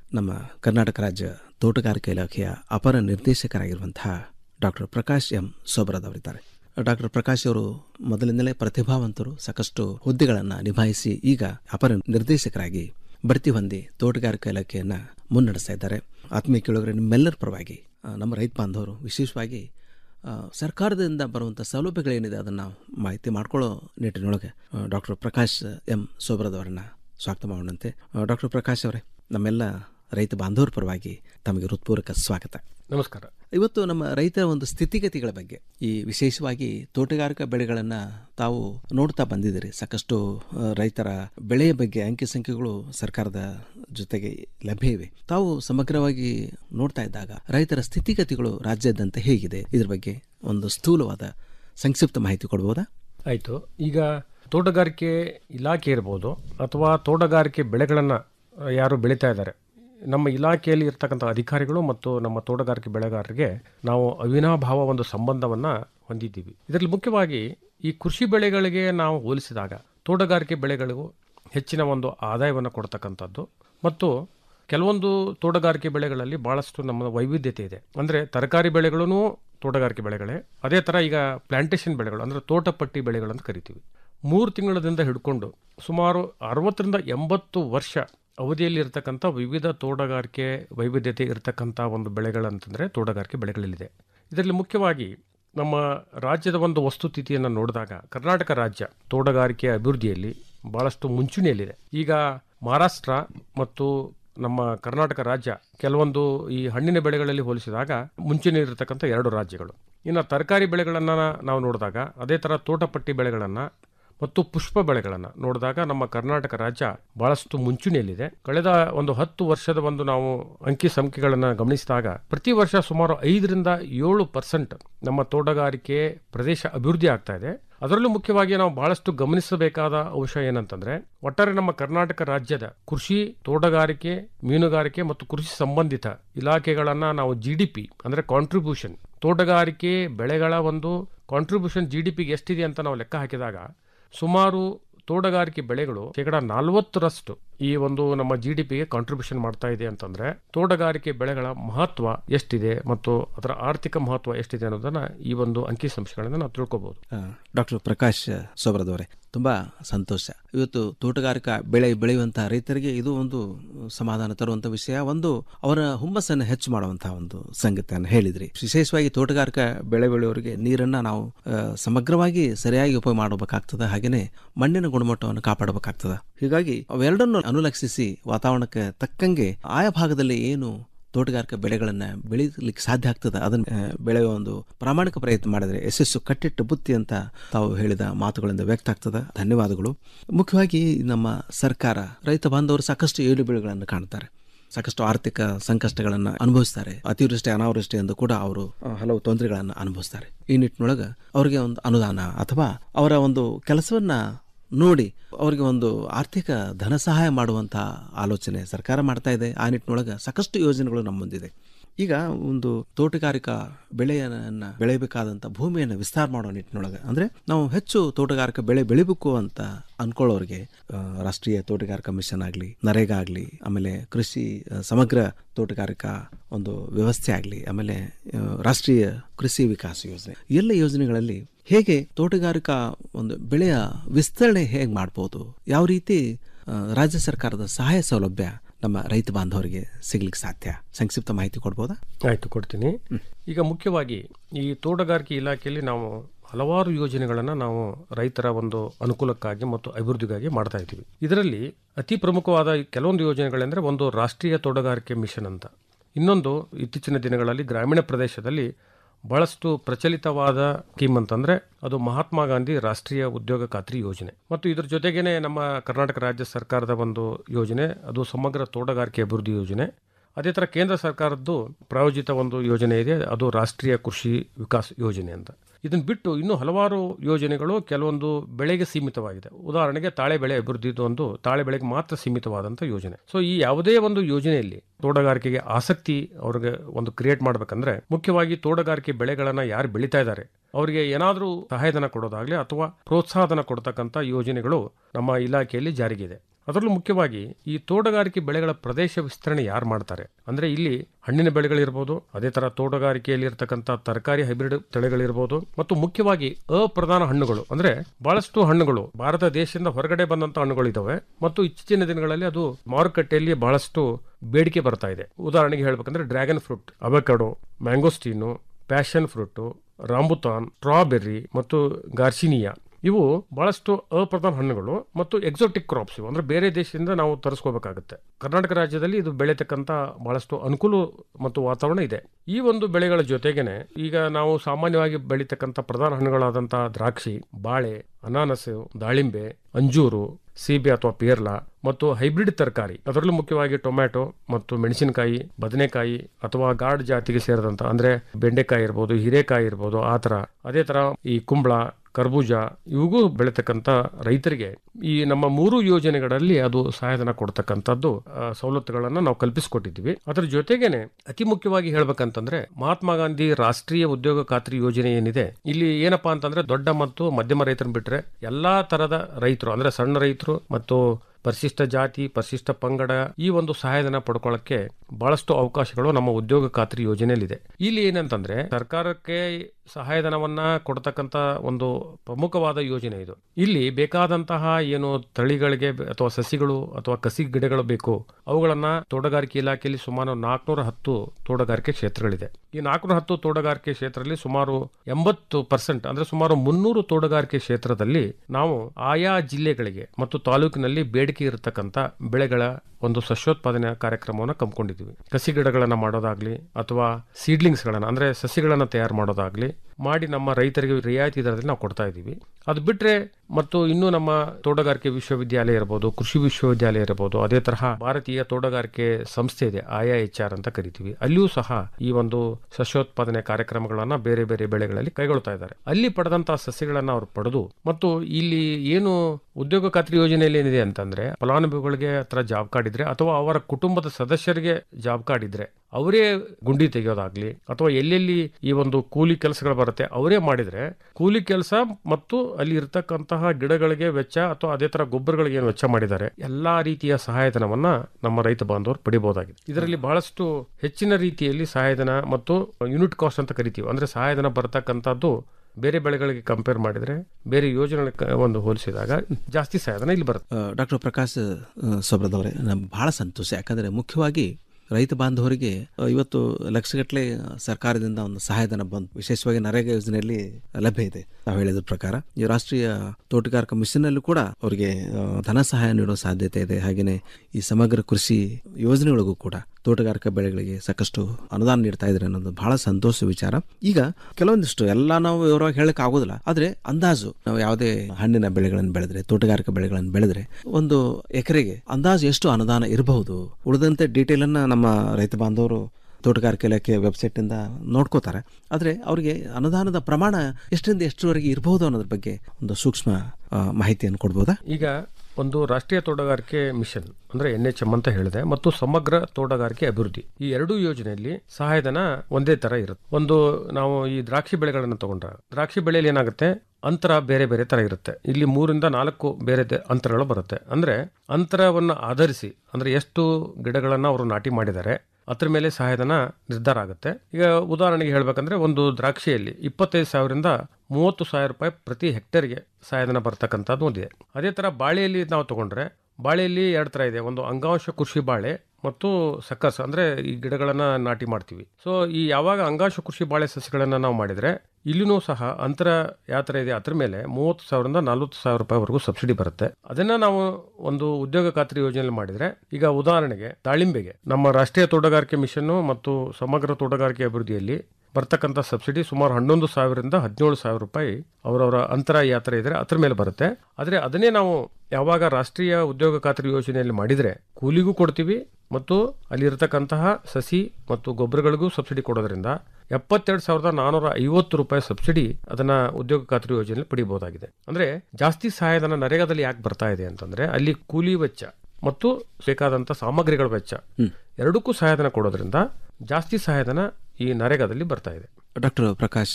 Speaker 17: ನಮ್ಮ ಕರ್ನಾಟಕ ರಾಜ್ಯ ತೋಟಗಾರಿಕೆ ಇಲಾಖೆಯ ಅಪರ ನಿರ್ದೇಶಕರಾಗಿರುವಂತಹ ಡಾಕ್ಟರ್ ಪ್ರಕಾಶ್ ಎಂ ಸೋಬ್ರದವರಿದ್ದಾರೆ ಡಾಕ್ಟರ್ ಪ್ರಕಾಶ್ ಅವರು ಮೊದಲಿಂದಲೇ ಪ್ರತಿಭಾವಂತರು ಸಾಕಷ್ಟು ಹುದ್ದೆಗಳನ್ನು ನಿಭಾಯಿಸಿ ಈಗ ಅಪರ ನಿರ್ದೇಶಕರಾಗಿ ಬಡ್ತಿ ಹೊಂದಿ ತೋಟಗಾರಿಕಾ ಇಲಾಖೆಯನ್ನು ಮುನ್ನಡೆಸ್ತಾ ಇದ್ದಾರೆ ಆತ್ಮೀಯ ಕೇಳುಗರೆ ನಿಮ್ಮೆಲ್ಲರ ಪರವಾಗಿ ಆ, ನಮ್ಮ ರೈತ ಬಾಂಧವರು ವಿಶೇಷವಾಗಿ ಆ, ಸರ್ಕಾರದಿಂದ ಬರುವಂಥ ಸೌಲಭ್ಯಗಳೇನಿದೆ ಅದನ್ನು ಮಾಹಿತಿ ಮಾಡ್ಕೊಳ್ಳೋ ನಿಟ್ಟಿನೊಳಗೆ ಡಾಕ್ಟರ್ ಪ್ರಕಾಶ್ ಎಂ ಸೋಬ್ರದವರನ್ನ ಸ್ವಾಗತ ಮಾಡೋಣಂತೆ ಡಾಕ್ಟರ್ ಪ್ರಕಾಶ್ ಅವರೇ ನಮ್ಮೆಲ್ಲ ರೈತ ಬಾಂಧವರ ಪರವಾಗಿ ತಮಗೆ ಹೃತ್ಪೂರ್ವಕ ಸ್ವಾಗತ
Speaker 18: ನಮಸ್ಕಾರ
Speaker 17: ಇವತ್ತು ನಮ್ಮ ರೈತರ ಒಂದು ಸ್ಥಿತಿಗತಿಗಳ ಬಗ್ಗೆ ಈ ವಿಶೇಷವಾಗಿ ತೋಟಗಾರಿಕಾ ಬೆಳೆಗಳನ್ನು ತಾವು ನೋಡ್ತಾ ಬಂದಿದ್ದೀರಿ ಸಾಕಷ್ಟು ಆ, ರೈತರ ಬೆಳೆಯ ಬಗ್ಗೆ ಅಂಕಿ ಸಂಖ್ಯೆಗಳು ಸರ್ಕಾರದ ಜೊತೆಗೆ ಲಭ್ಯ ಇವೆ ತಾವು ಸಮಗ್ರವಾಗಿ ನೋಡ್ತಾ ಇದ್ದಾಗ ರೈತರ ಸ್ಥಿತಿಗತಿಗಳು ರಾಜ್ಯಾದ್ಯಂತ ಹೇಗಿದೆ ಇದ್ರ ಬಗ್ಗೆ ಒಂದು ಸ್ಥೂಲವಾದ ಸಂಕ್ಷಿಪ್ತ ಮಾಹಿತಿ ಕೊಡ್ಬೋದಾ
Speaker 18: ಆಯಿತು ಈಗ ತೋಟಗಾರಿಕೆ ಇಲಾಖೆ ಇರ್ಬೋದು ಅಥವಾ ತೋಟಗಾರಿಕೆ ಬೆಳೆಗಳನ್ನು ಯಾರು ಬೆಳೀತಾ ಇದ್ದಾರೆ ನಮ್ಮ ಇಲಾಖೆಯಲ್ಲಿ ಇರ್ತಕ್ಕಂಥ ಅಧಿಕಾರಿಗಳು ಮತ್ತು ನಮ್ಮ ತೋಟಗಾರಿಕೆ ಬೆಳೆಗಾರರಿಗೆ ನಾವು ಅವಿನಾಭಾವ ಒಂದು ಸಂಬಂಧವನ್ನು ಹೊಂದಿದ್ದೀವಿ ಇದರಲ್ಲಿ ಮುಖ್ಯವಾಗಿ ಈ ಕೃಷಿ ಬೆಳೆಗಳಿಗೆ ನಾವು ಹೋಲಿಸಿದಾಗ ತೋಟಗಾರಿಕೆ ಬೆಳೆಗಳಿಗೂ ಹೆಚ್ಚಿನ ಒಂದು ಆದಾಯವನ್ನು ಕೊಡ್ತಕ್ಕಂಥದ್ದು ಮತ್ತು ಕೆಲವೊಂದು ತೋಟಗಾರಿಕೆ ಬೆಳೆಗಳಲ್ಲಿ ಭಾಳಷ್ಟು ನಮ್ಮ ವೈವಿಧ್ಯತೆ ಇದೆ ಅಂದರೆ ತರಕಾರಿ ಬೆಳೆಗಳೂ ತೋಟಗಾರಿಕೆ ಬೆಳೆಗಳೇ ಅದೇ ಥರ ಈಗ ಪ್ಲಾಂಟೇಶನ್ ಬೆಳೆಗಳು ಅಂದರೆ ತೋಟಪಟ್ಟಿ ಬೆಳೆಗಳು ಅಂತ ಕರಿತೀವಿ ಮೂರು ತಿಂಗಳದಿಂದ ಹಿಡ್ಕೊಂಡು ಸುಮಾರು ಅರವತ್ತರಿಂದ ಎಂಬತ್ತು ವರ್ಷ ಅವಧಿಯಲ್ಲಿ ಇರತಕ್ಕಂಥ ವಿವಿಧ ತೋಟಗಾರಿಕೆ ವೈವಿಧ್ಯತೆ ಇರತಕ್ಕಂಥ ಒಂದು ಬೆಳೆಗಳಂತಂದರೆ ತೋಟಗಾರಿಕೆ ಬೆಳೆಗಳಲ್ಲಿದೆ ಇದರಲ್ಲಿ ಮುಖ್ಯವಾಗಿ ನಮ್ಮ ರಾಜ್ಯದ ಒಂದು ವಸ್ತುಸ್ಥಿತಿಯನ್ನು ನೋಡಿದಾಗ ಕರ್ನಾಟಕ ರಾಜ್ಯ ತೋಟಗಾರಿಕೆ ಅಭಿವೃದ್ಧಿಯಲ್ಲಿ ಭಾಳಷ್ಟು ಮುಂಚೂಣಿಯಲ್ಲಿದೆ ಈಗ ಮಹಾರಾಷ್ಟ್ರ ಮತ್ತು ನಮ್ಮ ಕರ್ನಾಟಕ ರಾಜ್ಯ ಕೆಲವೊಂದು ಈ ಹಣ್ಣಿನ ಬೆಳೆಗಳಲ್ಲಿ ಹೋಲಿಸಿದಾಗ ಮುಂಚೂಣಿ ಇರತಕ್ಕಂಥ ಎರಡು ರಾಜ್ಯಗಳು ಇನ್ನು ತರಕಾರಿ ಬೆಳೆಗಳನ್ನು ನಾವು ನೋಡಿದಾಗ ಅದೇ ಥರ ತೋಟಪಟ್ಟಿ ಬೆಳೆಗಳನ್ನು ಮತ್ತು ಪುಷ್ಪ ಬೆಳೆಗಳನ್ನು ನೋಡಿದಾಗ ನಮ್ಮ ಕರ್ನಾಟಕ ರಾಜ್ಯ ಬಹಳಷ್ಟು ಮುಂಚೂಣಿಯಲ್ಲಿದೆ ಕಳೆದ ಒಂದು ಹತ್ತು ವರ್ಷದ ಒಂದು ನಾವು ಅಂಕಿ ಸಂಖ್ಯೆಗಳನ್ನು ಗಮನಿಸಿದಾಗ ಪ್ರತಿ ವರ್ಷ ಸುಮಾರು ಐದರಿಂದ ಏಳು ಪರ್ಸೆಂಟ್ ನಮ್ಮ ತೋಟಗಾರಿಕೆ ಪ್ರದೇಶ ಅಭಿವೃದ್ಧಿ ಆಗ್ತಾ ಇದೆ ಅದರಲ್ಲೂ ಮುಖ್ಯವಾಗಿ ನಾವು ಬಹಳಷ್ಟು ಗಮನಿಸಬೇಕಾದ ಅಂಶ ಏನಂತಂದ್ರೆ ಒಟ್ಟಾರೆ ನಮ್ಮ ಕರ್ನಾಟಕ ರಾಜ್ಯದ ಕೃಷಿ ತೋಟಗಾರಿಕೆ ಮೀನುಗಾರಿಕೆ ಮತ್ತು ಕೃಷಿ ಸಂಬಂಧಿತ ಇಲಾಖೆಗಳನ್ನ ನಾವು ಜಿ ಡಿ ಪಿ ಅಂದ್ರೆ ಕಾಂಟ್ರಿಬ್ಯೂಷನ್ ತೋಟಗಾರಿಕೆ ಬೆಳೆಗಳ ಒಂದು ಕಾಂಟ್ರಿಬ್ಯೂಷನ್ ಜಿ ಡಿ ಪಿಗೆ ಎಷ್ಟಿದೆ ಅಂತ ನಾವು ಲೆಕ್ಕ ಹಾಕಿದಾಗ ಸುಮಾರು ತೋಟಗಾರಿಕೆ ಬೆಳೆಗಳು ಶೇಕಡ ನಲವತ್ತರಷ್ಟು ಈ ಒಂದು ನಮ್ಮ ಜಿ ಡಿ ಪಿಗೆ ಕಾಂಟ್ರಿಬ್ಯೂಷನ್ ಮಾಡ್ತಾ ಇದೆ ಅಂತಂದ್ರೆ ತೋಟಗಾರಿಕೆ ಬೆಳೆಗಳ ಮಹತ್ವ ಎಷ್ಟಿದೆ ಮತ್ತು ಅದರ ಆರ್ಥಿಕ ಮಹತ್ವ ಎಷ್ಟಿದೆ ಅನ್ನೋದನ್ನ ಈ ಒಂದು ಅಂಕಿ ಸಂಖ್ಯೆಗಳಿಂದ ನಾವು ತಿಳ್ಕೊಬಹುದು
Speaker 17: ಡಾಕ್ಟರ್ ಪ್ರಕಾಶ್ ಸೋಬ್ರದವರೇ ತುಂಬ ಸಂತೋಷ ಇವತ್ತು ತೋಟಗಾರಿಕಾ ಬೆಳೆ ಬೆಳೆಯುವಂತಹ ರೈತರಿಗೆ ಇದು ಒಂದು ಸಮಾಧಾನ ತರುವಂಥ ವಿಷಯ ಒಂದು ಅವರ ಹುಮ್ಮಸ್ಸನ್ನು ಹೆಚ್ಚು ಮಾಡುವಂತಹ ಒಂದು ಸಂಗತಿಯನ್ನು ಹೇಳಿದ್ರಿ ವಿಶೇಷವಾಗಿ ತೋಟಗಾರಿಕಾ ಬೆಳೆ ಬೆಳೆಯುವವರಿಗೆ ನೀರನ್ನು ನಾವು ಆ, ಸಮಗ್ರವಾಗಿ ಸರಿಯಾಗಿ ಉಪಯೋಗ ಮಾಡಬೇಕಾಗ್ತದೆ ಹಾಗೆಯೇ ಮಣ್ಣಿನ ಗುಣಮಟ್ಟವನ್ನು ಕಾಪಾಡಬೇಕಾಗ್ತದೆ ಹೀಗಾಗಿ ಅವೆರಡನ್ನು ಅನುಲಕ್ಷಿಸಿ ವಾತಾವರಣಕ್ಕೆ ತಕ್ಕಂಗೆ ಆಯಾ ಭಾಗದಲ್ಲಿ ಏನು ತೋಟಗಾರಿಕಾ ಬೆಳೆಗಳನ್ನು ಬೆಳೀಲಿಕ್ಕೆ ಸಾಧ್ಯ ಆಗ್ತದೆ ಅದನ್ನು ಆ, ಬೆಳೆಯುವ ಒಂದು ಪ್ರಾಮಾಣಿಕ ಪ್ರಯತ್ನ ಮಾಡಿದರೆ ಯಶಸ್ಸು ಕಟ್ಟಿಟ್ಟು ಬುತ್ತಿ ಅಂತ ತಾವು ಹೇಳಿದ ಮಾತುಗಳಿಂದ ವ್ಯಕ್ತ ಆಗ್ತದೆ ಧನ್ಯವಾದಗಳು ಮುಖ್ಯವಾಗಿ ನಮ್ಮ ಸರ್ಕಾರ ರೈತ ಬಾಂಧವರು ಸಾಕಷ್ಟು ಏಳು ಬೆಳೆಗಳನ್ನು ಕಾಣ್ತಾರೆ ಸಾಕಷ್ಟು ಆರ್ಥಿಕ ಸಂಕಷ್ಟಗಳನ್ನು ಅನುಭವಿಸ್ತಾರೆ ಅತಿವೃಷ್ಟಿ ಅನಾವೃಷ್ಟಿ ಎಂದು ಕೂಡ ಅವರು ಆ, ಹಲವು ತೊಂದರೆಗಳನ್ನು ಅನುಭವಿಸ್ತಾರೆ ಈ ನಿಟ್ಟಿನೊಳಗೆ ಅವರಿಗೆ ಒಂದು ಅನುದಾನ ಅಥವಾ ಅವರ ಒಂದು ಕೆಲಸವನ್ನ ನೋಡಿ ಅವರಿಗೆ ಒಂದು ಆರ್ಥಿಕ ಧನ ಸಹಾಯ ಮಾಡುವಂಥ ಆಲೋಚನೆ ಸರ್ಕಾರ ಮಾಡ್ತಾ ಇದೆ ಆ ನಿಟ್ಟಿನೊಳಗೆ ಸಾಕಷ್ಟು ಯೋಜನೆಗಳು ನಮ್ಮ ಮುಂದಿದೆ ಈಗ ಒಂದು ತೋಟಗಾರಿಕಾ ಬೆಳೆಯನ್ನು ಬೆಳೆಯಬೇಕಾದಂಥ ಭೂಮಿಯನ್ನು ವಿಸ್ತಾರ ಮಾಡೋ ನಿಟ್ಟಿನೊಳಗೆ ಅಂದರೆ ನಾವು ಹೆಚ್ಚು ತೋಟಗಾರಿಕಾ ಬೆಳೆ ಬೆಳಿಬೇಕು ಅಂತ ಅನ್ಕೊಳ್ಳೋರಿಗೆ ಆ, ರಾಷ್ಟ್ರೀಯ ತೋಟಗಾರಿಕಾ ಮಿಷನ್ ಆಗಲಿ ನರೇಗಾ ಆಗಲಿ ಆಮೇಲೆ ಕೃಷಿ ಆ, ಸಮಗ್ರ ತೋಟಗಾರಿಕಾ ಒಂದು ವ್ಯವಸ್ಥೆ ಆಗಲಿ ಆಮೇಲೆ ಆ, ರಾಷ್ಟ್ರೀಯ ಕೃಷಿ ವಿಕಾಸ ಯೋಜನೆ ಎಲ್ಲ ಯೋಜನೆಗಳಲ್ಲಿ ಹೇಗೆ ತೋಟಗಾರಿಕಾ ಒಂದು ಬೆಳೆಯ ವಿಸ್ತರಣೆ ಹೇಗೆ ಮಾಡ್ಬೋದು ಯಾವ ರೀತಿ ಆ, ರಾಜ್ಯ ಸರ್ಕಾರದ ಸಹಾಯ ಸೌಲಭ್ಯ ನಮ್ಮ ರೈತ ಬಾಂಧವರಿಗೆ ಸಿಗ್ಲಿಕ್ಕೆ ಸಾಧ್ಯ ಸಂಕ್ಷಿಪ್ತ ಮಾಹಿತಿ ಕೊಡ್ಬೋದಾ
Speaker 18: ಆಯ್ತು ಕೊಡ್ತೀನಿ ಈಗ ಮುಖ್ಯವಾಗಿ ಈ ತೋಟಗಾರಿಕೆ ಇಲಾಖೆಯಲ್ಲಿ ನಾವು ಹಲವಾರು ಯೋಜನೆಗಳನ್ನು ನಾವು ರೈತರ ಒಂದು ಅನುಕೂಲಕ್ಕಾಗಿ ಮತ್ತು ಅಭಿವೃದ್ಧಿಗಾಗಿ ಮಾಡ್ತಾ ಇದ್ದೀವಿ ಇದರಲ್ಲಿ ಅತಿ ಪ್ರಮುಖವಾದ ಕೆಲವೊಂದು ಯೋಜನೆಗಳೆಂದರೆ ಒಂದು ರಾಷ್ಟ್ರೀಯ ತೋಟಗಾರಿಕೆ ಮಿಷನ್ ಅಂತ ಇನ್ನೊಂದು ಇತ್ತೀಚಿನ ದಿನಗಳಲ್ಲಿ ಗ್ರಾಮೀಣ ಪ್ರದೇಶದಲ್ಲಿ ಬಹಳಷ್ಟು ಪ್ರಚಲಿತವಾದ ಸ್ಕೀಮ್ ಅಂತಂದ್ರೆ ಅದು ಮಹಾತ್ಮ ಗಾಂಧಿ ರಾಷ್ಟ್ರೀಯ ಉದ್ಯೋಗ ಖಾತ್ರಿ ಯೋಜನೆ ಮತ್ತು ಇದ್ರ ಜೊತೆಗೇನೆ ನಮ್ಮ ಕರ್ನಾಟಕ ರಾಜ್ಯ ಸರ್ಕಾರದ ಒಂದು ಯೋಜನೆ ಅದು ಸಮಗ್ರ ತೋಟಗಾರಿಕೆ ಅಭಿವೃದ್ಧಿ ಯೋಜನೆ ಅದೇ ಥರ ಕೇಂದ್ರ ಸರ್ಕಾರದ್ದು ಪ್ರಾಯೋಜಿತ ಒಂದು ಯೋಜನೆ ಇದೆ ಅದು ರಾಷ್ಟ್ರೀಯ ಕೃಷಿ ವಿಕಾಸ್ ಯೋಜನೆ ಅಂತ ಇದನ್ನ ಬಿಟ್ಟು ಇನ್ನೂ ಹಲವಾರು ಯೋಜನೆಗಳು ಕೆಲವೊಂದು ಬೆಳೆಗೆ ಸೀಮಿತವಾಗಿದೆ ಉದಾಹರಣೆಗೆ ತಾಳೆ ಬೆಳೆ ಅಭಿವೃದ್ಧಿದು ಒಂದು ತಾಳೆ ಬೆಳೆಗೆ ಮಾತ್ರ ಸೀಮಿತವಾದಂಥ ಯೋಜನೆ ಸೊ ಈ ಯಾವುದೇ ಒಂದು ಯೋಜನೆಯಲ್ಲಿ ತೋಟಗಾರಿಕೆಗೆ ಆಸಕ್ತಿ ಅವ್ರಿಗೆ ಒಂದು ಕ್ರಿಯೇಟ್ ಮಾಡ್ಬೇಕಂದ್ರೆ ಮುಖ್ಯವಾಗಿ ತೋಟಗಾರಿಕೆ ಬೆಳೆಗಳನ್ನ ಯಾರು ಬೆಳೀತಾ ಇದ್ದಾರೆ ಅವರಿಗೆ ಏನಾದರೂ ಸಹಾಯಧನ ಕೊಡೋದಾಗ್ಲಿ ಅಥವಾ ಪ್ರೋತ್ಸಾಹಧನ ಕೊಡ್ತಕ್ಕಂಥ ಯೋಜನೆಗಳು ನಮ್ಮ ಇಲಾಖೆಯಲ್ಲಿ ಜಾರಿಗಿದೆ ಅದರಲ್ಲೂ ಮುಖ್ಯವಾಗಿ ಈ ತೋಟಗಾರಿಕೆ ಬೆಳೆಗಳ ಪ್ರದೇಶ ವಿಸ್ತರಣೆ ಯಾರು ಮಾಡ್ತಾರೆ ಅಂದ್ರೆ ಇಲ್ಲಿ ಹಣ್ಣಿನ ಬೆಳೆಗಳಿರ್ಬೋದು ಅದೇ ತರ ತೋಟಗಾರಿಕೆಯಲ್ಲಿ ಇರತಕ್ಕಂಥ ತರಕಾರಿ ಹೈಬ್ರಿಡ್ ತಳಿಗಳಿರ್ಬೋದು ಮತ್ತು ಮುಖ್ಯವಾಗಿ ಅಪ್ರಧಾನ ಹಣ್ಣುಗಳು ಅಂದ್ರೆ ಬಹಳಷ್ಟು ಹಣ್ಣುಗಳು ಭಾರತ ದೇಶದಿಂದ ಹೊರಗಡೆ ಬಂದಂತ ಹಣ್ಣುಗಳು ಇದಾವೆ ಮತ್ತು ಇತ್ತೀಚಿನ ದಿನಗಳಲ್ಲಿ ಅದು ಮಾರುಕಟ್ಟೆಯಲ್ಲಿ ಬಹಳಷ್ಟು ಬೇಡಿಕೆ ಬರ್ತಾ ಇದೆ ಉದಾಹರಣೆಗೆ ಹೇಳ್ಬೇಕಂದ್ರೆ dragon fruit avocado mangosteen passion fruit rambutan strawberry ಮತ್ತು ಗಾರ್ಸಿನಿಯಾ ಇವು ಬಹಳಷ್ಟು ಅಪ್ರಧಾನ ಹಣ್ಣುಗಳು ಮತ್ತು ಎಕ್ಸೋಟಿಕ್ ಕ್ರಾಪ್ಸ್ ಇವು ಅಂದ್ರೆ ಬೇರೆ ದೇಶದಿಂದ ನಾವು ತರಿಸ್ಕೋಬೇಕಾಗುತ್ತೆ ಕರ್ನಾಟಕ ರಾಜ್ಯದಲ್ಲಿ ಇದು ಬೆಳೆತಕ್ಕಂತ ಬಹಳಷ್ಟು ಅನುಕೂಲ ಮತ್ತು ವಾತಾವರಣ ಇದೆ ಈ ಒಂದು ಬೆಳೆಗಳ ಜೊತೆಗೇನೆ ಈಗ ನಾವು ಸಾಮಾನ್ಯವಾಗಿ ಬೆಳೀತಕ್ಕಂಥ ಪ್ರಧಾನ ಹಣ್ಣುಗಳಾದಂತಹ ದ್ರಾಕ್ಷಿ ಬಾಳೆ ಅನಾನಸು ದಾಳಿಂಬೆ ಅಂಜೂರು ಸೀಬೆ ಅಥವಾ ಪೇರ್ಲ ಮತ್ತು ಹೈಬ್ರಿಡ್ ತರಕಾರಿ ಅದರಲ್ಲೂ ಮುಖ್ಯವಾಗಿ ಟೊಮ್ಯಾಟೊ ಮತ್ತು ಮೆಣಸಿನಕಾಯಿ ಬದನೆಕಾಯಿ ಅಥವಾ ಗಾರ್ಡ್ ಜಾತಿಗೆ ಸೇರಿದಂತ ಅಂದ್ರೆ ಬೆಂಡೆಕಾಯಿ ಇರ್ಬೋದು ಹೀರೆಕಾಯಿ ಇರ್ಬೋದು ಆ ತರ ಅದೇ ತರ ಈ ಕುಂಬಳ ಕರ್ಬೂಜ ಇವಿಗೂ ಬೆಳೀತಕ್ಕಂಥ ರೈತರಿಗೆ ಈ ನಮ್ಮ ಮೂರು ಯೋಜನೆಗಳಲ್ಲಿ ಅದು ಸಹಾಯಧನ ಕೊಡ್ತಕ್ಕಂಥದ್ದು ಆ, ಸವಲತ್ತುಗಳನ್ನ ನಾವು ಕಲ್ಪಿಸಿಕೊಟ್ಟಿದ್ದೀವಿ ಅದರ ಜೊತೆಗೇನೆ ಅತಿ ಮುಖ್ಯವಾಗಿ ಹೇಳ್ಬೇಕಂತಂದ್ರೆ ಮಹಾತ್ಮ ಗಾಂಧಿ ರಾಷ್ಟ್ರೀಯ ಉದ್ಯೋಗ ಖಾತ್ರಿ ಯೋಜನೆ ಏನಿದೆ ಇಲ್ಲಿ ಏನಪ್ಪಾ ಅಂತಂದ್ರೆ ದೊಡ್ಡ ಮತ್ತು ಮಧ್ಯಮ ರೈತರನ್ನ ಬಿಟ್ರೆ ಎಲ್ಲಾ ತರದ ರೈತರು ಅಂದ್ರೆ ಸಣ್ಣ ರೈತರು ಮತ್ತು ಪರಿಶಿಷ್ಟ ಜಾತಿ ಪರಿಶಿಷ್ಟ ಪಂಗಡ ಈ ಒಂದು ಸಹಾಯಧನ ಪಡ್ಕೊಳ್ಳಕ್ಕೆ ಬಹಳಷ್ಟು ಅವಕಾಶಗಳು ನಮ್ಮ ಉದ್ಯೋಗ ಖಾತ್ರಿ ಯೋಜನೆಯಲ್ಲಿದೆ ಇಲ್ಲಿ ಏನಂತಂದ್ರೆ ಸರ್ಕಾರಕ್ಕೆ ಸಹಾಯಧನವನ್ನ ಕೊಡ್ತಕ್ಕಂತ ಒಂದು ಪ್ರಮುಖವಾದ ಯೋಜನೆ ಇದು ಇಲ್ಲಿ ಬೇಕಾದಂತಹ ಏನು ತಳಿಗಳಿಗೆ ಬೆ- ಅಥವಾ ಸಸಿಗಳು ಅಥವಾ ಕಸಿ ಗಿಡಗಳು ಬೇಕು ಅವುಗಳನ್ನ ತೋಟಗಾರಿಕೆ ಇಲಾಖೆಯಲ್ಲಿ ಸುಮಾರು ನಾಲ್ಕುನೂರ ಹತ್ತು ತೋಟಗಾರಿಕೆ ಕ್ಷೇತ್ರಗಳಿದೆ ಈ ನಾಲ್ಕುನೂರ ಹತ್ತು ತೋಟಗಾರಿಕೆ ಕ್ಷೇತ್ರದಲ್ಲಿ ಸುಮಾರು ಎಂಬತ್ತು ಪರ್ಸೆಂಟ್ ಅಂದ್ರೆ ಸುಮಾರು ಮುನ್ನೂರು ತೋಟಗಾರಿಕೆ ಕ್ಷೇತ್ರದಲ್ಲಿ ನಾವು ಆಯಾ ಜಿಲ್ಲೆಗಳಿಗೆ ಮತ್ತು ತಾಲೂಕಿನಲ್ಲಿ ಬೇಡಿಕೆ ಇರತಕ್ಕಂತ ಬೆಳೆಗಳ ಒಂದು ಸಸ್ಯೋತ್ಪಾದನೆ ಕಾರ್ಯಕ್ರಮವನ್ನು ಕಂಪ್ಕೊಂಡಿದ್ದೀವಿ ಕಸಿ ಗಿಡಗಳನ್ನ ಮಾಡೋದಾಗ್ಲಿ ಅಥವಾ ಸೀಡ್ಲಿಂಗ್ಸ್ ಗಳನ್ನ ಅಂದ್ರೆ ಸಸಿಗಳನ್ನ ತಯಾರು ಮಾಡೋದಾಗ್ಲಿ ಮಾಡಿ ನಮ್ಮ ರೈತರಿಗೆ ರಿಯಾಯಿತಿ ದರದಲ್ಲಿ ನಾವು ಕೊಡ್ತಾ ಇದ್ದೀವಿ ಅದು ಬಿಟ್ರೆ ಮತ್ತು ಇನ್ನೂ ನಮ್ಮ ತೋಟಗಾರಿಕೆ ವಿಶ್ವವಿದ್ಯಾಲಯ ಇರಬಹುದು ಕೃಷಿ ವಿಶ್ವವಿದ್ಯಾಲಯ ಇರಬಹುದು ಅದೇ ತರಹ ಭಾರತೀಯ ತೋಟಗಾರಿಕೆ ಸಂಸ್ಥೆ ಇದೆ ಐ ಎಚ್ ಆರ್ ಅಂತ ಕರಿತೀವಿ ಅಲ್ಲಿಯೂ ಸಹ ಈ ಒಂದು ಸಸ್ಯೋತ್ಪಾದನೆ ಕಾರ್ಯಕ್ರಮಗಳನ್ನ ಬೇರೆ ಬೇರೆ ಬೆಳೆಗಳಲ್ಲಿ ಕೈಗೊಳ್ತಾ ಇದ್ದಾರೆ ಅಲ್ಲಿ ಪಡೆದಂತಹ ಸಸ್ಯಗಳನ್ನ ಅವರು ಪಡೆದು ಮತ್ತು ಇಲ್ಲಿ ಏನು ಉದ್ಯೋಗ ಖಾತ್ರಿ ಯೋಜನೆಯಲ್ಲಿ ಏನಿದೆ ಅಂತಂದ್ರೆ ಫಲಾನುಭವಿಗಳಿಗೆ ಹತ್ರ ಜಾಬ್ ಕಾರ್ಡ್ ಇದ್ರೆ ಅಥವಾ ಅವರ ಕುಟುಂಬದ ಸದಸ್ಯರಿಗೆ ಜಾಬ್ ಕಾರ್ಡ್ ಇದ್ರೆ ಅವರೇ ಗುಂಡಿ ತೆಗೆಯೋದಾಗ್ಲಿ ಅಥವಾ ಎಲ್ಲೆಲ್ಲಿ ಈ ಒಂದು ಕೂಲಿ ಕೆಲಸಗಳು ಬರುತ್ತೆ ಅವರೇ ಮಾಡಿದ್ರೆ ಕೂಲಿ ಕೆಲಸ ಮತ್ತು ಅಲ್ಲಿ ಇರ್ತಕ್ಕಂತಹ ಗಿಡಗಳಿಗೆ ವೆಚ್ಚ ಅಥವಾ ಅದೇ ತರ ಗೊಬ್ಬರಗಳಿಗೆ ಏನು ವೆಚ್ಚ ಮಾಡಿದ್ದಾರೆ ಎಲ್ಲಾ ರೀತಿಯ ಸಹಾಯಧನವನ್ನ ನಮ್ಮ ರೈತ ಬಾಂಧವರು ಪಡಿಬಹುದಾಗಿದೆ ಇದರಲ್ಲಿ ಬಹಳಷ್ಟು ಹೆಚ್ಚಿನ ರೀತಿಯಲ್ಲಿ ಸಹಾಯಧನ ಮತ್ತು ಯೂನಿಟ್ ಕಾಸ್ಟ್ ಅಂತ ಕರಿತೀವಿ ಅಂದ್ರೆ ಸಹಾಯಧನ ಬರತಕ್ಕಂಥದ್ದು ಬೇರೆ ಬೆಳೆಗಳಿಗೆ ಕಂಪೇರ್ ಮಾಡಿದ್ರೆ ಬೇರೆ ಯೋಜನೆಗಳಿಗೆ ಒಂದು ಹೋಲಿಸಿದಾಗ ಜಾಸ್ತಿ ಸಹಾಯಧನ ಇಲ್ಲಿ ಬರುತ್ತೆ
Speaker 17: ಡಾಕ್ಟರ್ ಪ್ರಕಾಶ್ ಸೊಬ್ರದವರೇ ನಮ್ಗೆ ಬಹಳ ಸಂತೋಷ ಯಾಕಂದರೆ ಮುಖ್ಯವಾಗಿ ರೈತ ಬಾಂಧವರಿಗೆ ಆ, ಇವತ್ತು ಲಕ್ಷಗಟ್ಟಲೆ ಸರ್ಕಾರದಿಂದ ಒಂದು ಸಹಾಯಧನ ಬಂದು ವಿಶೇಷವಾಗಿ ನರೇಗಾ ಯೋಜನೆಯಲ್ಲಿ ಲಭ್ಯ ಇದೆ ನಾವು ಹೇಳಿದ ಪ್ರಕಾರ ಈ ರಾಷ್ಟ್ರೀಯ ತೋಟಗಾರಿಕಾ ಮಿಷನ್ನಲ್ಲೂ ಕೂಡ ಅವರಿಗೆ ಆ, ಧನ ಸಹಾಯ ನೀಡೋ ಸಾಧ್ಯತೆ ಇದೆ ಹಾಗೆಯೇ ಈ ಸಮಗ್ರ ಕೃಷಿ ಯೋಜನೆಗಳಿಗೂ ಕೂಡ ತೋಟಗಾರಿಕಾ ಬೆಳೆಗಳಿಗೆ ಸಾಕಷ್ಟು ಅನುದಾನ ನೀಡ್ತಾ ಇದ್ದಾರೆ ಅನ್ನೋದು ಬಹಳ ಸಂತೋಷ ವಿಚಾರ ಈಗ ಕೆಲವೊಂದಿಷ್ಟು ಎಲ್ಲ ನಾವು ವಿವರವಾಗಿ ಹೇಳಕ್ ಆಗೋದಿಲ್ಲ ಆದ್ರೆ ಅಂದಾಜು ನಾವು ಯಾವುದೇ ಹಣ್ಣಿನ ಬೆಳೆಗಳನ್ನು ಬೆಳೆದ್ರೆ ತೋಟಗಾರಿಕಾ ಬೆಳೆಗಳನ್ನು ಬೆಳೆದ್ರೆ ಒಂದು ಎಕರೆಗೆ ಅಂದಾಜು ಎಷ್ಟು ಅನುದಾನ ಇರಬಹುದು ಉಳಿದಂತೆ ಡೀಟೇಲ್ ಅನ್ನ ನಮ್ಮ ರೈತ ಬಾಂಧವರು ತೋಟಗಾರಿಕೆ ಇಲಾಖೆ ವೆಬ್ಸೈಟ್ ಇಂದ ನೋಡ್ಕೋತಾರೆ ಆದ್ರೆ ಅವರಿಗೆ ಅನುದಾನದ ಪ್ರಮಾಣ ಎಷ್ಟರಿಂದ ಎಷ್ಟರವರೆಗೆ ಇರಬಹುದು ಅನ್ನೋದ್ರ ಬಗ್ಗೆ ಒಂದು ಸೂಕ್ಷ್ಮ ಆ, ಮಾಹಿತಿಯನ್ನು ಕೊಡ್ಬೋದಾ
Speaker 18: ಈಗ ಒಂದು ರಾಷ್ಟ್ರೀಯ ತೋಟಗಾರಿಕೆ ಮಿಷನ್ ಅಂದ್ರೆ ಎನ್ ಎಚ್ ಎಂ ಅಂತ ಹೇಳಿದೆ ಮತ್ತು ಸಮಗ್ರ ತೋಟಗಾರಿಕೆ ಅಭಿವೃದ್ಧಿ ಈ ಎರಡೂ ಯೋಜನೆಯಲ್ಲಿ ಸಹಾಯಧನ ಒಂದೇ ತರ ಇರುತ್ತೆ ಒಂದು ನಾವು ಈ ದ್ರಾಕ್ಷಿ ಬೆಳೆಗಳನ್ನು ತಗೊಂಡ್ರೆ ದ್ರಾಕ್ಷಿ ಬೆಳೆಯಲ್ಲಿ ಏನಾಗುತ್ತೆ ಅಂತರ ಬೇರೆ ಬೇರೆ ತರ ಇರುತ್ತೆ ಇಲ್ಲಿ ಮೂರಿಂದ ನಾಲ್ಕು ಬೇರೆ ದೆ- ಅಂತರಗಳು ಬರುತ್ತೆ ಅಂದ್ರೆ ಅಂತರವನ್ನು ಆಧರಿಸಿ ಅಂದ್ರೆ ಎಷ್ಟು ಗಿಡಗಳನ್ನ ಅವರು ನಾಟಿ ಮಾಡಿದ್ದಾರೆ ಅದ್ರ ಮೇಲೆ ಸಹಾಯಧನ ನಿರ್ಧಾರ ಆಗುತ್ತೆ ಈಗ ಉದಾಹರಣೆಗೆ ಹೇಳ್ಬೇಕಂದ್ರೆ ಒಂದು ದ್ರಾಕ್ಷಿಯಲ್ಲಿ ಇಪ್ಪತ್ತೈದು ಸಾವಿರದಿಂದ ಮೂವತ್ತು ಸಾವಿರ ರೂಪಾಯಿ ಪ್ರತಿ ಹೆಕ್ಟೇರ್ಗೆ ಸಹಾಯಧನ ಬರ್ತಕ್ಕಂಥದ್ದು ಒಂದಿದೆ ಅದೇ ತರ ಬಾಳೆಯಲ್ಲಿ ನಾವು ತಗೊಂಡ್ರೆ ಬಾಳೆಯಲ್ಲಿ ಎರಡು ತರ ಇದೆ ಒಂದು ಅಂಗಾಂಶ ಕೃಷಿ ಬಾಳೆ ಮತ್ತು ಸಕ್ಕಸ್ ಅಂದ್ರೆ ಈ ಗಿಡಗಳನ್ನ ನಾಟಿ ಮಾಡ್ತೀವಿ ಸೊ ಈ ಯಾವಾಗ ಅಂಗಾಂಶ ಕೃಷಿ ಬಾಳೆ ಸಸ್ಯಗಳನ್ನ ನಾವು ಮಾಡಿದ್ರೆ ಇಲ್ಲಿನೂ ಸಹ ಅಂತರ ಯಾವ ಥರ ಇದೆ ಅದ್ರ ಮೇಲೆ ಮೂವತ್ತು ಸಾವಿರದಿಂದ ನಲ್ವತ್ತು ಸಾವಿರ ರೂಪಾಯಿವರೆಗೂ ಸಬ್ಸಿಡಿ ಬರುತ್ತೆ ಅದನ್ನ ನಾವು ಒಂದು ಉದ್ಯೋಗ ಖಾತ್ರಿ ಯೋಜನೆಯಲ್ಲಿ ಮಾಡಿದ್ರೆ ಈಗ ಉದಾಹರಣೆಗೆ ದಾಳಿಂಬೆಗೆ ನಮ್ಮ ರಾಷ್ಟ್ರೀಯ ತೋಟಗಾರಿಕೆ ಮಿಷನ್ ಮತ್ತು ಸಮಗ್ರ ತೋಟಗಾರಿಕೆ ಅಭಿವೃದ್ಧಿಯಲ್ಲಿ ಬರ್ತಕ್ಕಂಥ ಸಬ್ಸಿಡಿ ಸುಮಾರು ಹನ್ನೊಂದು ಸಾವಿರದಿಂದ ಹದಿನೇಳು ಸಾವಿರ ರೂಪಾಯಿ ಅವರವರ ಅಂತರ ಯಾವ ಥರ ಇದ್ರೆ ಅದ್ರ ಮೇಲೆ ಬರುತ್ತೆ ಆದರೆ ಅದನ್ನೇ ನಾವು ಯಾವಾಗ ರಾಷ್ಟ್ರೀಯ ಉದ್ಯೋಗ ಖಾತ್ರಿ ಯೋಜನೆಯಲ್ಲಿ ಮಾಡಿದ್ರೆ ಕೂಲಿಗೂ ಕೊಡ್ತೀವಿ ಮತ್ತು ಅಲ್ಲಿರ್ತಕ್ಕಂತಹ ಸಸಿ ಮತ್ತು ಗೊಬ್ಬರಗಳಿಗೂ ಸಬ್ಸಿಡಿ ಕೊಡೋದ್ರಿಂದ ಎಪ್ಪತ್ತೆರಡು ಸಾವಿರದ ನಾನೂರ ಐವತ್ತು ರೂಪಾಯಿ ಸಬ್ಸಿಡಿ ಅದನ್ನ ಉದ್ಯೋಗ ಖಾತ್ರಿ ಯೋಜನೆಯಲ್ಲಿ ಪಡಿಬಹುದಾಗಿದೆ ಅಂದ್ರೆ ಜಾಸ್ತಿ ಸಹಾಯಧನ ನರೇಗಾದಲ್ಲಿ ಯಾಕೆ ಬರ್ತಾ ಇದೆ ಅಂತಂದ್ರೆ ಅಲ್ಲಿ ಕೂಲಿ ವೆಚ್ಚ ಮತ್ತು ಬೇಕಾದಂತ ಸಾಮಗ್ರಿಗಳ ವೆಚ್ಚ ಎರಡಕ್ಕೂ ಸಹಾಯಧನ ಕೊಡೋದ್ರಿಂದ ಜಾಸ್ತಿ ಸಹಾಯಧನ ಈ ನರೇಗಾದಲ್ಲಿ ಬರ್ತಾ ಇದೆ
Speaker 17: ಡಾಕ್ಟರ್ ಪ್ರಕಾಶ್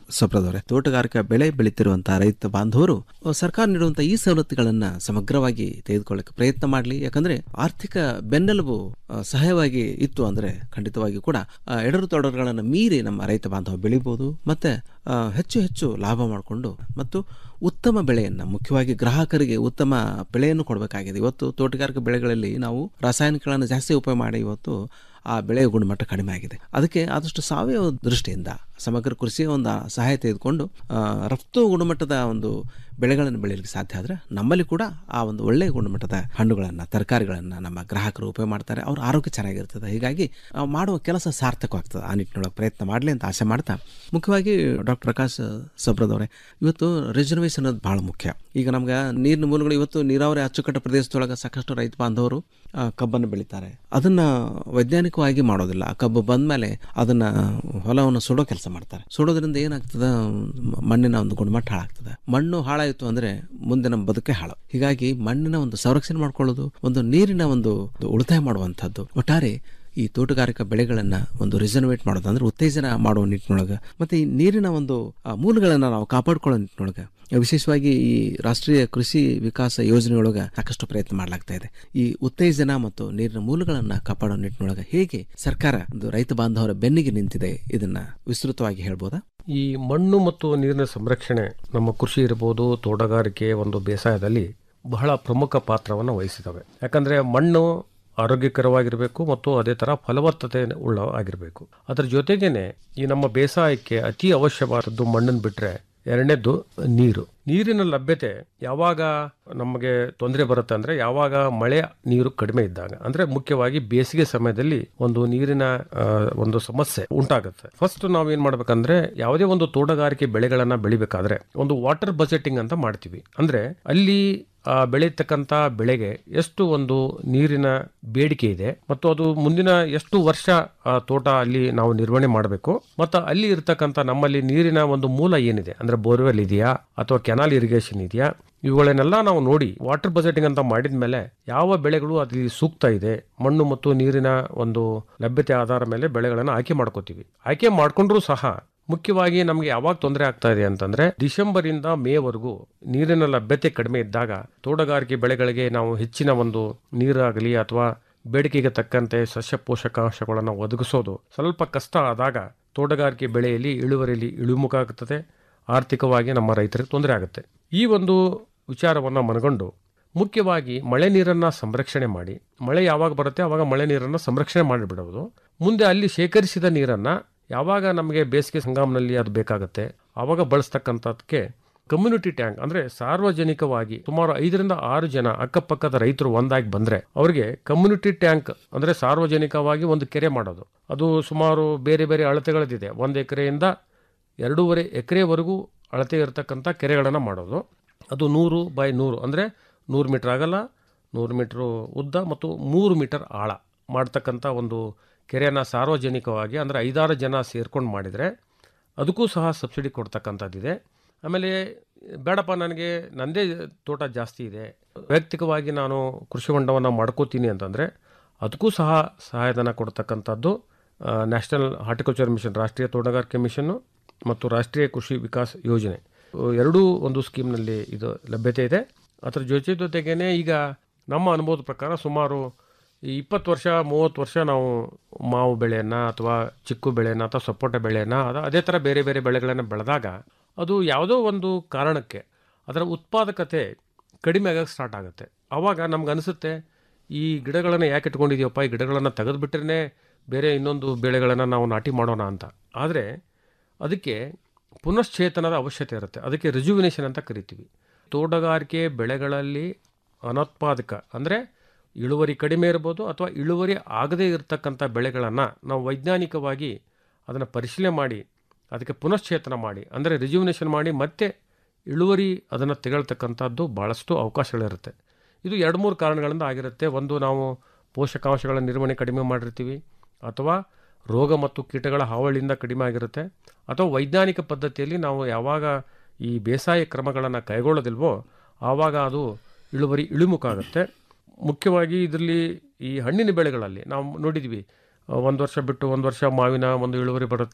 Speaker 17: ಸಪ್ರದವರೇ ತೋಟಗಾರಿಕಾ ಬೆಳೆ ಬೆಳೀತಿರುವಂತಹ ರೈತ ಬಾಂಧವರು ಅ, ಸರ್ಕಾರ ನೀಡುವಂತಹ ಈ ಸವಲತ್ತುಗಳನ್ನ ಸಮಗ್ರವಾಗಿ ತೆಗೆದುಕೊಳ್ಳಕ್ಕೆ ಪ್ರಯತ್ನ ಮಾಡಲಿ ಯಾಕಂದ್ರೆ ಆರ್ಥಿಕ ಬೆನ್ನೆಲುಬು ಅ, ಸಹಾಯವಾಗಿ ಇತ್ತು ಅಂದ್ರೆ ಖಂಡಿತವಾಗಿಯೂ ಕೂಡ ಆ, ಎಡರು ತೊಡರುಗಳನ್ನು ಮೀರಿ ನಮ್ಮ ರೈತ ಬಾಂಧವ ಬೆಳಿಬಹುದು ಮತ್ತೆ ಆ, ಹೆಚ್ಚು ಹೆಚ್ಚು ಲಾಭ ಮಾಡಿಕೊಂಡು ಮತ್ತು ಉತ್ತಮ ಬೆಳೆಯನ್ನು ಮುಖ್ಯವಾಗಿ ಗ್ರಾಹಕರಿಗೆ ಉತ್ತಮ ಬೆಳೆಯನ್ನು ಕೊಡಬೇಕಾಗಿದೆ ಇವತ್ತು ತೋಟಗಾರಿಕೆ ಬೆಳೆಗಳಲ್ಲಿ ನಾವು ರಾಸಾಯನಿಕಗಳನ್ನು ಜಾಸ್ತಿ ಉಪಯೋಗ ಮಾಡಿ ಇವತ್ತು ಆ ಬೆಳೆಯ ಗುಣಮಟ್ಟ ಕಡಿಮೆ ಆಗಿದೆ ಅದಕ್ಕೆ ಆದಷ್ಟು ಸಾವಯವ ದೃಷ್ಟಿಯಿಂದ ಸಮಗ್ರ ಕೃಷಿಯ ಒಂದು ಸಹಾಯ ತೆಗೆದುಕೊಂಡು ಆ, ರಫ್ತು ಗುಣಮಟ್ಟದ ಒಂದು ಬೆಳೆಗಳನ್ನು ಬೆಳೆಯಲಿಕ್ಕೆ ಸಾಧ್ಯ ಆದರೆ ನಮ್ಮಲ್ಲಿ ಕೂಡ ಆ ಒಂದು ಒಳ್ಳೆಯ ಗುಣಮಟ್ಟದ ಹಣ್ಣುಗಳನ್ನು ತರಕಾರಿಗಳನ್ನು ನಮ್ಮ ಗ್ರಾಹಕರು ಉಪಯೋಗ ಮಾಡ್ತಾರೆ ಅವ್ರ ಆರೋಗ್ಯ ಚೆನ್ನಾಗಿರ್ತದೆ ಹೀಗಾಗಿ ಆ, ಮಾಡುವ ಕೆಲಸ ಸಾರ್ಥಕವಾಗ್ತದೆ ಆ ನಿಟ್ಟಿನೊಳಗೆ ಪ್ರಯತ್ನ ಮಾಡಲಿ ಅಂತ ಆಸೆ ಮಾಡ್ತಾ ಮುಖ್ಯವಾಗಿ ಡಾಕ್ಟರ್ ಪ್ರಕಾಶ್ ಸಬ್ರದವರೇ ಇವತ್ತು ರಿಸರ್ವೇಷನ್ ಅನ್ನೋದು ಭಾಳ ಮುಖ್ಯ ಈಗ ನಮ್ಗೆ ನೀರಿನ ಮೂಲಗಳು ಇವತ್ತು ನೀರಾವರಿ ಅಚ್ಚುಕಟ್ಟ ಪ್ರದೇಶದೊಳಗೆ ಸಾಕಷ್ಟು ರೈತ ಬಾಂಧವರು ಆ, ಕಬ್ಬನ್ನು ಬೆಳೀತಾರೆ ಅದನ್ನ ವೈಜ್ಞಾನಿಕವಾಗಿ ಮಾಡೋದಿಲ್ಲ ಆ ಕಬ್ಬು ಬಂದ್ಮೇಲೆ ಅದನ್ನ ಹೊಲವನ್ನು ಸುಡೋ ಕೆಲಸ ಮಾಡ್ತಾರೆ ಸುಡೋದ್ರಿಂದ ಏನಾಗ್ತದೆ ಮ- ಮಣ್ಣಿನ ಒಂದು ಗುಣಮಟ್ಟ ಹಾಳಾಗ್ತದೆ ಮಣ್ಣು ಹಾಳಾಯಿತು ಅಂದ್ರೆ ಮುಂದೆ ನಮ್ಮ ಬದುಕೆ ಹಾಳು ಹೀಗಾಗಿ ಮಣ್ಣಿನ ಒಂದು ಸಂರಕ್ಷಣೆ ಮಾಡ್ಕೊಳ್ಳೋದು ಒಂದು ನೀರಿನ ಒಂದು ಒಂದು ಉಳಿತಾಯ ಮಾಡುವಂಥದ್ದು ಒಟ್ಟಾರೆ ಈ ತೋಟಗಾರಿಕಾ ಬೆಳೆಗಳನ್ನ ಒಂದು ರಿಸರ್ವೇಟ್ ಮಾಡೋದು ಅಂದ್ರೆ ಉತ್ತೇಜನ ಮಾಡುವ ನಿಟ್ಟಿನೊಳಗೆ ಮತ್ತೆ ಈ ನೀರಿನ ಒಂದು ಆ, ಮೂಲಗಳನ್ನ ನಾವು ಕಾಪಾಡ್ಕೊಳ್ಳೋ ನಿಟ್ಟಿನೊಳಗೆ ವಿಶೇಷವಾಗಿ ಈ ರಾಷ್ಟ್ರೀಯ ಕೃಷಿ ವಿಕಾಸ ಯೋಜನೆಯೊಳಗೆ ಸಾಕಷ್ಟು ಪ್ರಯತ್ನ ಮಾಡಲಾಗ್ತಾ ಇದೆ ಈ ಉತ್ತೇಜನ ಮತ್ತು ನೀರಿನ ಮೂಲಗಳನ್ನ ಕಾಪಾಡೋ ನಿಟ್ಟಿನೊಳಗೆ ಹೇಗೆ ಸರ್ಕಾರ ಒಂದು ರೈತ ಬಾಂಧವರ ಬೆನ್ನಿಗೆ ನಿಂತಿದೆ ಇದನ್ನ ವಿಸ್ತೃತವಾಗಿ ಹೇಳ್ಬೋದಾ
Speaker 18: ಈ ಮಣ್ಣು ಮತ್ತು ನೀರಿನ ಸಂರಕ್ಷಣೆ ನಮ್ಮ ಕೃಷಿ ಇರಬಹುದು ತೋಟಗಾರಿಕೆ ಒಂದು ಬೇಸಾಯದಲ್ಲಿ ಬಹಳ ಪ್ರಮುಖ ಪಾತ್ರವನ್ನು ವಹಿಸಿದ್ದಾವೆ ಯಾಕಂದ್ರೆ ಮಣ್ಣು ಆರೋಗ್ಯಕರವಾಗಿರಬೇಕು ಮತ್ತು ಅದೇ ತರ ಫಲವತ್ತತೆ ಉಳ್ಳ ಆಗಿರಬೇಕು ಅದರ ಜೊತೆಗೇನೆ ಈ ನಮ್ಮ ಬೇಸಾಯಕ್ಕೆ ಅತಿ ಅವಶ್ಯವಾದದ್ದು ಮಣ್ಣನ್ನು ಬಿಟ್ರೆ ಎರಡನೇದ್ದು ನೀರು ನೀರಿನ ಲಭ್ಯತೆ ಯಾವಾಗ ನಮಗೆ ತೊಂದರೆ ಬರುತ್ತೆ ಅಂದ್ರೆ ಯಾವಾಗ ಮಳೆ ನೀರು ಕಡಿಮೆ ಇದ್ದಾಗ ಅಂದ್ರೆ ಮುಖ್ಯವಾಗಿ ಬೇಸಿಗೆ ಸಮಯದಲ್ಲಿ ಒಂದು ನೀರಿನ ಆ, ಒಂದು ಸಮಸ್ಯೆ ಉಂಟಾಗುತ್ತೆ ಫಸ್ಟ್ ನಾವೇನ್ ಮಾಡ್ಬೇಕಂದ್ರೆ ಯಾವುದೇ ಒಂದು ತೋಟಗಾರಿಕೆ ಬೆಳೆಗಳನ್ನ ಬೆಳಿಬೇಕಾದ್ರೆ ಒಂದು ವಾಟರ್ ಬಜೆಟಿಂಗ್ ಅಂತ ಮಾಡ್ತೀವಿ ಅಂದ್ರೆ ಅಲ್ಲಿ ಆ ಬೆಳೀತಕ್ಕಂಥ ಬೆಳೆಗೆ ಎಷ್ಟು ಒಂದು ನೀರಿನ ಬೇಡಿಕೆ ಇದೆ ಮತ್ತು ಅದು ಮುಂದಿನ ಎಷ್ಟು ವರ್ಷ ಆ ತೋಟ ಅಲ್ಲಿ ನಾವು ನಿರ್ವಹಣೆ ಮಾಡಬೇಕು ಮತ್ತು ಅಲ್ಲಿ ಇರ್ತಕ್ಕಂಥ ನಮ್ಮಲ್ಲಿ ನೀರಿನ ಒಂದು ಮೂಲ ಏನಿದೆ ಅಂದ್ರೆ ಬೋರ್ವೆಲ್ ಇದೆಯಾ ಅಥವಾ ಕೆನಾಲ್ ಇರಿಗೇಷನ್ ಇದೆಯಾ ಇವುಗಳನ್ನೆಲ್ಲ ನಾವು ನೋಡಿ ವಾಟರ್ ಬಜೆಟಿಂಗ್ ಅಂತ ಮಾಡಿದ ಮೇಲೆ ಯಾವ ಬೆಳೆಗಳು ಅಲ್ಲಿ ಸೂಕ್ತ ಇದೆ ಮಣ್ಣು ಮತ್ತು ನೀರಿನ ಒಂದು ಲಭ್ಯತೆ ಆಧಾರ ಮೇಲೆ ಬೆಳೆಗಳನ್ನು ಆಯ್ಕೆ ಮಾಡ್ಕೋತೀವಿ ಆಯ್ಕೆ ಮಾಡ್ಕೊಂಡ್ರೂ ಸಹ ಮುಖ್ಯವಾಗಿ ನಮಗೆ ಯಾವಾಗ ತೊಂದರೆ ಆಗ್ತಾ ಇದೆ ಅಂತಂದ್ರೆ ಡಿಸೆಂಬರ್ ಇಂದ ಮೇವರೆಗೂ ನೀರಿನ ಲಭ್ಯತೆ ಕಡಿಮೆ ಇದ್ದಾಗ ತೋಟಗಾರಿಕೆ ಬೆಳೆಗಳಿಗೆ ನಾವು ಹೆಚ್ಚಿನ ಒಂದು ನೀರಾಗಲಿ ಅಥವಾ ಬೇಡಿಕೆಗೆ ತಕ್ಕಂತೆ ಸಸ್ಯ ಪೋಷಕಾಂಶಗಳನ್ನು ಒದಗಿಸೋದು ಸ್ವಲ್ಪ ಕಷ್ಟ ಆದಾಗ ತೋಟಗಾರಿಕೆ ಬೆಳೆಯಲ್ಲಿ ಇಳುವರಿಯಲ್ಲಿ ಇಳಿಮುಖ ಆಗುತ್ತದೆ ಆರ್ಥಿಕವಾಗಿ ನಮ್ಮ ರೈತರಿಗೆ ತೊಂದರೆ ಆಗುತ್ತೆ ಈ ಒಂದು ವಿಚಾರವನ್ನು ಮನಗೊಂಡು ಮುಖ್ಯವಾಗಿ ಮಳೆ ನೀರನ್ನು ಸಂರಕ್ಷಣೆ ಮಾಡಿ ಮಳೆ ಯಾವಾಗ ಬರುತ್ತೆ ಆವಾಗ ಮಳೆ ನೀರನ್ನು ಸಂರಕ್ಷಣೆ ಮಾಡಿಬಿಡೋದು ಮುಂದೆ ಅಲ್ಲಿ ಶೇಖರಿಸಿದ ನೀರನ್ನು ಯಾವಾಗ ನಮಗೆ ಬೇಸಿಗೆ ಸಂಗಾಮನಲ್ಲಿ ಅದು ಬೇಕಾಗುತ್ತೆ ಆವಾಗ ಬಳಸ್ತಕ್ಕಂಥದ್ದಕ್ಕೆ ಕಮ್ಯುನಿಟಿ ಟ್ಯಾಂಕ್ ಅಂದ್ರೆ ಸಾರ್ವಜನಿಕವಾಗಿ ಸುಮಾರು ಐದರಿಂದ ಆರು ಜನ ಅಕ್ಕಪಕ್ಕದ ರೈತರು ಒಂದಾಗಿ ಬಂದ್ರೆ ಅವರಿಗೆ ಕಮ್ಯುನಿಟಿ ಟ್ಯಾಂಕ್ ಅಂದ್ರೆ ಸಾರ್ವಜನಿಕವಾಗಿ ಒಂದು ಕೆರೆ ಮಾಡೋದು ಅದು ಸುಮಾರು ಬೇರೆ ಬೇರೆ ಅಳತೆಗಳದಿದೆ ಒಂದು ಎಕರೆಯಿಂದ ಎರಡೂವರೆ ಎಕರೆವರೆಗೂ ಅಳತೆ ಇರತಕ್ಕಂಥ ಕೆರೆಗಳನ್ನು ಮಾಡೋದು ಅದು ನೂರು ಬೈ ನೂರು ಅಂದರೆ ನೂರು ಮೀಟರ್ ಆಗಲ್ಲ ನೂರು ಮೀಟ್ರು ಉದ್ದ ಮತ್ತು ಮೂರು ಮೀಟರ್ ಆಳ ಮಾಡ್ತಕ್ಕಂಥ ಒಂದು ಕೆರೆಯನ್ನು ಸಾರ್ವಜನಿಕವಾಗಿ ಅಂದರೆ ಐದಾರು ಜನ ಸೇರ್ಕೊಂಡು ಮಾಡಿದರೆ ಅದಕ್ಕೂ ಸಹ ಸಬ್ಸಿಡಿ ಕೊಡ್ತಕ್ಕಂಥದ್ದಿದೆ ಆಮೇಲೆ ಬೇಡಪ್ಪ ನನಗೆ ನನ್ನದೇ ತೋಟ ಜಾಸ್ತಿ ಇದೆ ವೈಯಕ್ತಿಕವಾಗಿ ನಾನು ಕೃಷಿ ಹೊಂಡವನ್ನು ಮಾಡ್ಕೋತೀನಿ ಅಂತಂದರೆ ಅದಕ್ಕೂ ಸಹ ಸಹಾಯಧನ ಕೊಡ್ತಕ್ಕಂಥದ್ದು ನ್ಯಾಷನಲ್ ಹಾರ್ಟಿಕಲ್ಚರ್ ಮಿಷನ್ ರಾಷ್ಟ್ರೀಯ ತೋಟಗಾರಿಕೆ ಮಿಷನ್ನು ಮತ್ತು ರಾಷ್ಟ್ರೀಯ ಕೃಷಿ ವಿಕಾಸ್ ಯೋಜನೆ ಅಹ್, ಎರಡೂ ಒಂದು ಸ್ಕೀಮ್ನಲ್ಲಿ ಇದು ಲಭ್ಯತೆ ಇದೆ ಅದರ ಜೊತೆ ಜೊತೆಗೇನೆ ಈಗ ನಮ್ಮ ಅನುಭವದ ಪ್ರಕಾರ ಸುಮಾರು ಈ ಇಪ್ಪತ್ತು ವರ್ಷ ಮೂವತ್ತು ವರ್ಷ ನಾವು ಮಾವು ಬೆಳೆಯನ್ನು ಅಥವಾ ಚಿಕ್ಕು ಬೆಳೆಯನ್ನು ಅಥವಾ ಸಪೋಟ ಬೆಳೆಯನ್ನು ಅದ ಅದೇ ಥರ ಬೇರೆ ಬೇರೆ ಬೆಳೆಗಳನ್ನು ಬೆಳೆದಾಗ ಅದು ಯಾವುದೋ ಒಂದು ಕಾರಣಕ್ಕೆ ಅದರ ಉತ್ಪಾದಕತೆ ಕಡಿಮೆ ಆಗಕ್ಕೆ ಸ್ಟಾರ್ಟ್ ಆಗುತ್ತೆ ಆವಾಗ ನಮ್ಗೆ ಅನಿಸುತ್ತೆ ಈ ಗಿಡಗಳನ್ನು ಯಾಕೆ ಇಟ್ಕೊಂಡಿದ್ದೀವಪ್ಪ ಈ ಗಿಡಗಳನ್ನು ತೆಗೆದುಬಿಟ್ರೆ ಬೇರೆ ಇನ್ನೊಂದು ಬೆಳೆಗಳನ್ನು ನಾವು ನಾಟಿ ಮಾಡೋಣ ಅಂತ ಆದರೆ ಅದಕ್ಕೆ ಪುನಶ್ಚೇತನದ ಅವಶ್ಯಕತೆ ಇರುತ್ತೆ ಅದಕ್ಕೆ ರಿಜುವಿನೇಷನ್ ಅಂತ ಕರಿತೀವಿ ತೋಟಗಾರಿಕೆ ಬೆಳೆಗಳಲ್ಲಿ ಅನುತ್ಪಾದಕ ಅಂದರೆ ಇಳುವರಿ ಕಡಿಮೆ ಇರ್ಬೋದು ಅಥವಾ ಇಳುವರಿ ಆಗದೇ ಇರತಕ್ಕಂಥ ಬೆಳೆಗಳನ್ನು ನಾವು ವೈಜ್ಞಾನಿಕವಾಗಿ ಅದನ್ನು ಪರಿಶೀಲನೆ ಮಾಡಿ ಅದಕ್ಕೆ ಪುನಶ್ಚೇತನ ಮಾಡಿ ಅಂದರೆ ರಿಜುವಿನೇಷನ್ ಮಾಡಿ ಮತ್ತೆ ಇಳುವರಿ ಅದನ್ನು ತೆಗೊಳ್ತಕ್ಕಂಥದ್ದು ಭಾಳಷ್ಟು ಅವಕಾಶಗಳಿರುತ್ತೆ ಇದು ಎರಡು ಮೂರು ಕಾರಣಗಳಿಂದ ಆಗಿರುತ್ತೆ ಒಂದು ನಾವು ಪೋಷಕಾಂಶಗಳ ನಿರ್ವಹಣೆ ಕಡಿಮೆ ಮಾಡಿರ್ತೀವಿ ಅಥವಾ ರೋಗ ಮತ್ತು ಕೀಟಗಳ ಹಾವಳಿಯಿಂದ ಕಡಿಮೆ ಆಗಿರುತ್ತೆ ಅಥವಾ ವೈಜ್ಞಾನಿಕ ಪದ್ಧತಿಯಲ್ಲಿ ನಾವು ಯಾವಾಗ ಈ ಬೇಸಾಯ ಕ್ರಮಗಳನ್ನು ಕೈಗೊಳ್ಳೋದಿಲ್ವೋ ಆವಾಗ ಅದು ಇಳುವರಿ ಇಳಿಮುಖ ಆಗುತ್ತೆ ಮುಖ್ಯವಾಗಿ ಇದರಲ್ಲಿ ಈ ಹಣ್ಣಿನ ಬೆಳೆಗಳಲ್ಲಿ ನಾವು ನೋಡಿದ್ವಿ ಒಂದು ವರ್ಷ ಬಿಟ್ಟು ಒಂದು ವರ್ಷ ಮಾವಿನ ಒಂದು ಇಳುವರಿ ಬರುತ್ತೆ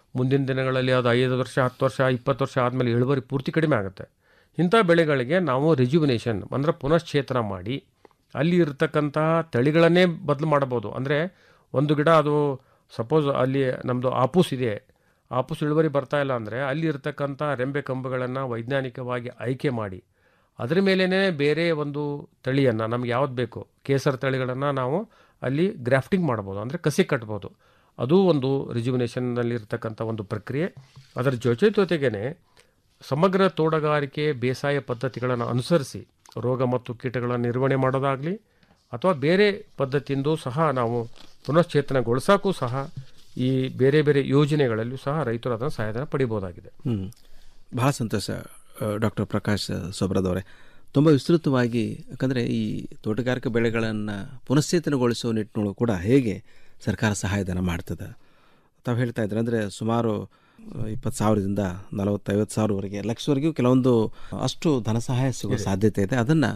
Speaker 18: ಮುಂದಿನ ದಿನಗಳಲ್ಲಿ ಅದು ಐದು ವರ್ಷ ಹತ್ತು ವರ್ಷ ಇಪ್ಪತ್ತು ವರ್ಷ ಆದಮೇಲೆ ಇಳುವರಿ ಪೂರ್ತಿ ಕಡಿಮೆ ಆಗುತ್ತೆ ಇಂಥ ಬೆಳೆಗಳಿಗೆ ನಾವು ರಿಜ್ಯುವಿನೇಷನ್ ಅಂದರೆ ಪುನಶ್ಚೇತನ ಮಾಡಿ ಅಲ್ಲಿ ಇರತಕ್ಕಂತಹ ತಳಿಗಳನ್ನೇ ಬದಲು ಮಾಡಬಹುದು ಅಂದರೆ ಒಂದು ಗಿಡ ಅದು ಸಪೋಸ್ ಅಲ್ಲಿ ನಮ್ಮದು ಆಪೂಸ್ ಇದೆ ಆಪೂಸ್ ಇಳುವರಿ ಬರ್ತಾ ಇಲ್ಲ ಅಂದರೆ ಅಲ್ಲಿ ಇರತಕ್ಕಂಥ ರೆಂಬೆ ಕಂಬಗಳನ್ನು ವೈಜ್ಞಾನಿಕವಾಗಿ ಆಯ್ಕೆ ಮಾಡಿ ಅದರ ಮೇಲೇ ಬೇರೆ ಒಂದು ತಳಿಯನ್ನು ನಮ್ಗೆ ಯಾವ್ದು ಬೇಕು ಕೇಸರ ತಳಿಗಳನ್ನು ನಾವು ಅಲ್ಲಿ ಗ್ರಾಫ್ಟಿಂಗ್ ಮಾಡ್ಬೋದು ಅಂದರೆ ಕಸಿ ಕಟ್ಬೋದು ಅದು ಒಂದು ರಿಜ್ಯುವಿನೇಷನ್ನಲ್ಲಿ ಇರ್ತಕ್ಕಂಥ ಒಂದು ಪ್ರಕ್ರಿಯೆ ಅದರ ಜೊತೆ ಜೊತೆಗೇ ಸಮಗ್ರ ತೋಟಗಾರಿಕೆ ಬೇಸಾಯ ಪದ್ಧತಿಗಳನ್ನು ಅನುಸರಿಸಿ ರೋಗ ಮತ್ತು ಕೀಟಗಳ ನಿರ್ವಹಣೆ ಮಾಡೋದಾಗಲಿ ಅಥವಾ ಬೇರೆ ಪದ್ಧತಿಯಿಂದೂ ಸಹ ನಾವು ಪುನಶ್ಚೇತನಗೊಳಿಸೋಕ್ಕೂ ಸಹ ಈ ಬೇರೆ ಬೇರೆ ಯೋಜನೆಗಳಲ್ಲೂ ಸಹ ರೈತರು ಅದನ್ನು ಸಹಾಯಧನ ಪಡಿಬೋದಾಗಿದೆ
Speaker 17: ಹ್ಞೂ ಭಾಳ ಸಂತೋಷ ಡಾಕ್ಟರ್ ಪ್ರಕಾಶ್ ಸೊಬ್ರದವರೇ ತುಂಬ ವಿಸ್ತೃತವಾಗಿ ಯಾಕಂದರೆ ಈ ತೋಟಗಾರಿಕೆ ಬೆಳೆಗಳನ್ನು ಪುನಶ್ಚೇತನಗೊಳಿಸುವ ನಿಟ್ಟಿನೊಳಗೆ ಕೂಡ ಹೇಗೆ ಸರ್ಕಾರ ಸಹಾಯಧನ ಮಾಡ್ತದೆ ತಾವು ಹೇಳ್ತಾ ಇದ್ರೆ ಅಂದರೆ ಸುಮಾರು ಇಪ್ಪತ್ತು ಸಾವಿರದಿಂದ ನಲವತ್ತೈವತ್ತು ಸಾವಿರವರೆಗೆ ಲಕ್ಷವರೆಗೂ ಕೆಲವೊಂದು ಅಷ್ಟು ಧನ ಸಹಾಯ ಸಿಗೋ ಸಾಧ್ಯತೆ ಇದೆ ಅದನ್ನು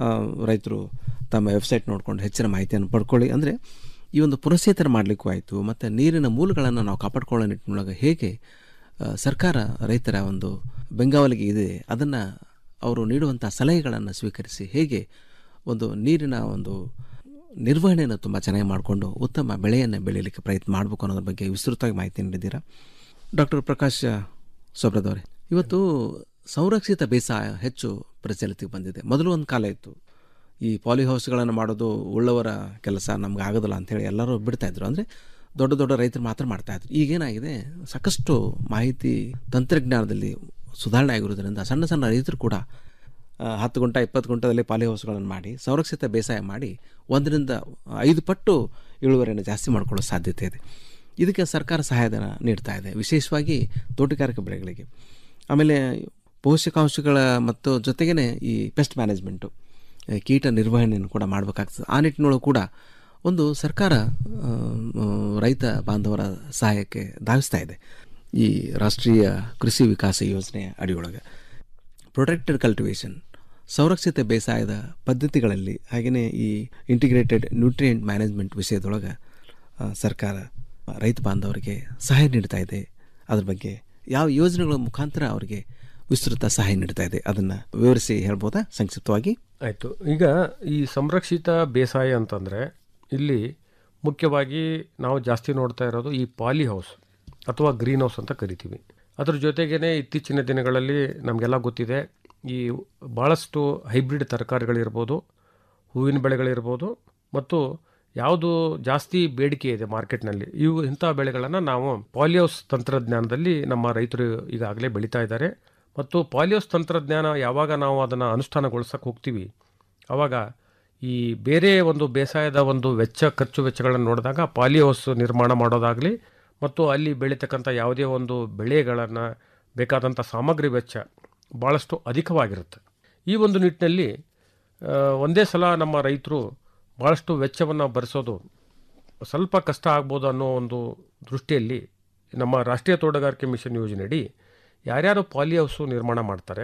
Speaker 17: ರೈತರು ತಮ್ಮ ವೆಬ್ಸೈಟ್ ನೋಡ್ಕೊಂಡು ಹೆಚ್ಚಿನ ಮಾಹಿತಿಯನ್ನು ಪಡ್ಕೊಳ್ಳಿ ಅಂದರೆ ಈ ಒಂದು ಪುನಶ್ಚೇತನ ಮಾಡಲಿಕ್ಕೂ ಆಯಿತು ಮತ್ತು ನೀರಿನ ಮೂಲಗಳನ್ನು ನಾವು ಕಾಪಾಡ್ಕೊಳ್ಳೋ ನಿಟ್ಟಿನೊಳಗೆ ಹೇಗೆ ಆ, ಸರ್ಕಾರ ರೈತರ ಒಂದು ಬೆಂಗಾವಲಿಗೆ ಇದೆ ಅದನ್ನು ಅವರು ನೀಡುವಂಥ ಸಲಹೆಗಳನ್ನು ಸ್ವೀಕರಿಸಿ ಹೇಗೆ ಒಂದು ನೀರಿನ ಒಂದು ನಿರ್ವಹಣೆಯನ್ನು ತುಂಬ ಚೆನ್ನಾಗಿ ಮಾಡಿಕೊಂಡು ಉತ್ತಮ ಬೆಳೆಯನ್ನು ಬೆಳೀಲಿಕ್ಕೆ ಪ್ರಯತ್ನ ಮಾಡಬೇಕು ಅನ್ನೋದ್ರ ಬಗ್ಗೆ ವಿಸ್ತೃತವಾಗಿ ಮಾಹಿತಿ ನೀಡಿದ್ದೀರಾ ಡಾಕ್ಟರ್ ಪ್ರಕಾಶ್ ಸೊಬ್ರದವರೇ ಇವತ್ತು ಸಂರಕ್ಷಿತ ಬೇಸಾಯ ಹೆಚ್ಚು ಪ್ರಚಲಿತಕ್ಕೆ ಬಂದಿದೆ ಮೊದಲು ಒಂದು ಕಾಲ ಇತ್ತು ಈ ಪಾಲಿ ಹೌಸ್ಗಳನ್ನು ಮಾಡೋದು ಉಳ್ಳವರ ಕೆಲಸ ನಮ್ಗೆ ಆಗೋದಿಲ್ಲ ಅಂಥೇಳಿ ಎಲ್ಲರೂ ಬಿಡ್ತಾಯಿದ್ರು ಅಂದರೆ ದೊಡ್ಡ ದೊಡ್ಡ ರೈತರು ಮಾತ್ರ ಮಾಡ್ತಾಯಿದ್ರು ಈಗೇನಾಗಿದೆ ಸಾಕಷ್ಟು ಮಾಹಿತಿ ತಂತ್ರಜ್ಞಾನದಲ್ಲಿ ಸುಧಾರಣೆ ಆಗಿರೋದ್ರಿಂದ ಸಣ್ಣ ಸಣ್ಣ ರೈತರು ಕೂಡ ಆ, ಹತ್ತು ಗುಂಟ ಇಪ್ಪತ್ತು ಗುಂಟದಲ್ಲಿ ಪಾಲಿ ಹೌಸ್ಗಳನ್ನು ಮಾಡಿ ಸಂರಕ್ಷಿತ ಬೇಸಾಯ ಮಾಡಿ ಒಂದರಿಂದ ಐದು ಪಟ್ಟು ಇಳುವರಿಯನ್ನು ಜಾಸ್ತಿ ಮಾಡ್ಕೊಳ್ಳೋ ಸಾಧ್ಯತೆ ಇದೆ ಇದಕ್ಕೆ ಸರ್ಕಾರ ಸಹಾಯಧನ ನೀಡ್ತಾ ಇದೆ ವಿಶೇಷವಾಗಿ ತೋಟಗಾರಿಕೆ ಬೆಳೆಗಳಿಗೆ ಆಮೇಲೆ ಪೋಷಕಾಂಶಗಳ ಮತ್ತು ಜೊತೆಗೇ ಈ ಪೆಸ್ಟ್ ಮ್ಯಾನೇಜ್ಮೆಂಟು ಆ, ಕೀಟ ನಿರ್ವಹಣೆಯನ್ನು ಕೂಡ ಮಾಡಬೇಕಾಗ್ತದೆ ಆ ನಿಟ್ಟಿನೊಳಗೆ ಕೂಡ ಒಂದು ಸರ್ಕಾರ ಆ, ಆ, ರೈತ ಬಾಂಧವರ ಸಹಾಯಕ್ಕೆ ಧಾವಿಸ್ತಾ ಇದೆ ಈ ರಾಷ್ಟ್ರೀಯ ಕೃಷಿ ವಿಕಾಸ ಯೋಜನೆಯ ಅಡಿಯೊಳಗೆ ಪ್ರೊಟೆಕ್ಟೆಡ್ ಕಲ್ಟಿವೇಷನ್ ಸಂರಕ್ಷಿತ ಬೇಸಾಯದ ಪದ್ಧತಿಗಳಲ್ಲಿ ಹಾಗೆಯೇ ಈ ಇಂಟಿಗ್ರೇಟೆಡ್ ನ್ಯೂಟ್ರಿಯೆಂಟ್ ಮ್ಯಾನೇಜ್ಮೆಂಟ್ ವಿಷಯದೊಳಗೆ ಆ, ಸರ್ಕಾರ ರೈತ ಬಾಂಧವರಿಗೆ ಸಹಾಯ ನೀಡ್ತಾ ಇದೆ ಅದ್ರ ಬಗ್ಗೆ ಯಾವ ಯೋಜನೆಗಳ ಮುಖಾಂತರ ಅವರಿಗೆ ವಿಸ್ತೃತ ಸಹಾಯ ನೀಡ್ತಾ ಇದೆ ಅದನ್ನು ವಿವರಿಸಿ ಹೇಳ್ಬೋದಾ ಸಂಕ್ಷಿಪ್ತವಾಗಿ
Speaker 18: ಆಯಿತು ಈಗ ಈ ಸಂರಕ್ಷಿತ ಬೇಸಾಯ ಅಂತಂದರೆ ಇಲ್ಲಿ ಮುಖ್ಯವಾಗಿ ನಾವು ಜಾಸ್ತಿ ನೋಡ್ತಾ ಇರೋದು ಈ ಪಾಲಿ ಹೌಸ್ ಅಥವಾ ಗ್ರೀನ್ ಹೌಸ್ ಅಂತ ಕರಿತೀವಿ ಅದ್ರ ಜೊತೆಗೇ ಇತ್ತೀಚಿನ ದಿನಗಳಲ್ಲಿ ನಮಗೆಲ್ಲ ಗೊತ್ತಿದೆ ಈ ಭಾಳಷ್ಟು ಹೈಬ್ರಿಡ್ ತರಕಾರಿಗಳಿರ್ಬೋದು ಹೂವಿನ ಬೆಳೆಗಳಿರ್ಬೋದು ಮತ್ತು ಯಾವುದು ಜಾಸ್ತಿ ಬೇಡಿಕೆ ಇದೆ ಮಾರ್ಕೆಟ್ನಲ್ಲಿ ಇವು ಇಂಥ ಬೆಳೆಗಳನ್ನು ನಾವು ಪಾಲಿಯೋಸ್ ತಂತ್ರಜ್ಞಾನದಲ್ಲಿ ನಮ್ಮ ರೈತರು ಈಗಾಗಲೇ ಬೆಳೀತಾ ಇದ್ದಾರೆ ಮತ್ತು ಪಾಲಿಯೋಸ್ ತಂತ್ರಜ್ಞಾನ ಯಾವಾಗ ನಾವು ಅದನ್ನು ಅನುಷ್ಠಾನಗೊಳಿಸಕ್ಕೆ ಹೋಗ್ತೀವಿ ಆವಾಗ ಈ ಬೇರೆ ಒಂದು ಬೇಸಾಯದ ಒಂದು ವೆಚ್ಚ ಖರ್ಚು ವೆಚ್ಚಗಳನ್ನು ನೋಡಿದಾಗ ಪಾಲಿಹೌಸ್ ನಿರ್ಮಾಣ ಮಾಡೋದಾಗಲಿ ಮತ್ತು ಅಲ್ಲಿ ಬೆಳೀತಕ್ಕಂಥ ಯಾವುದೇ ಒಂದು ಬೆಳೆಗಳನ್ನು ಬೇಕಾದಂಥ ಸಾಮಗ್ರಿ ವೆಚ್ಚ ಭಾಳಷ್ಟು ಅಧಿಕವಾಗಿರುತ್ತೆ ಈ ಒಂದು ನಿಟ್ಟಿನಲ್ಲಿ ಆ, ಒಂದೇ ಸಲ ನಮ್ಮ ರೈತರು ಭಾಳಷ್ಟು ವೆಚ್ಚವನ್ನು ಭರಿಸೋದು ಸ್ವಲ್ಪ ಕಷ್ಟ ಆಗ್ಬೋದು ಅನ್ನೋ ಒಂದು ದೃಷ್ಟಿಯಲ್ಲಿ ನಮ್ಮ ರಾಷ್ಟ್ರೀಯ ತೋಟಗಾರಿಕೆ ಮಿಷನ್ ಯೋಜನೆಯಡಿ ಯಾರ್ಯಾರು ಪಾಲಿ ಹೌಸು ನಿರ್ಮಾಣ ಮಾಡ್ತಾರೆ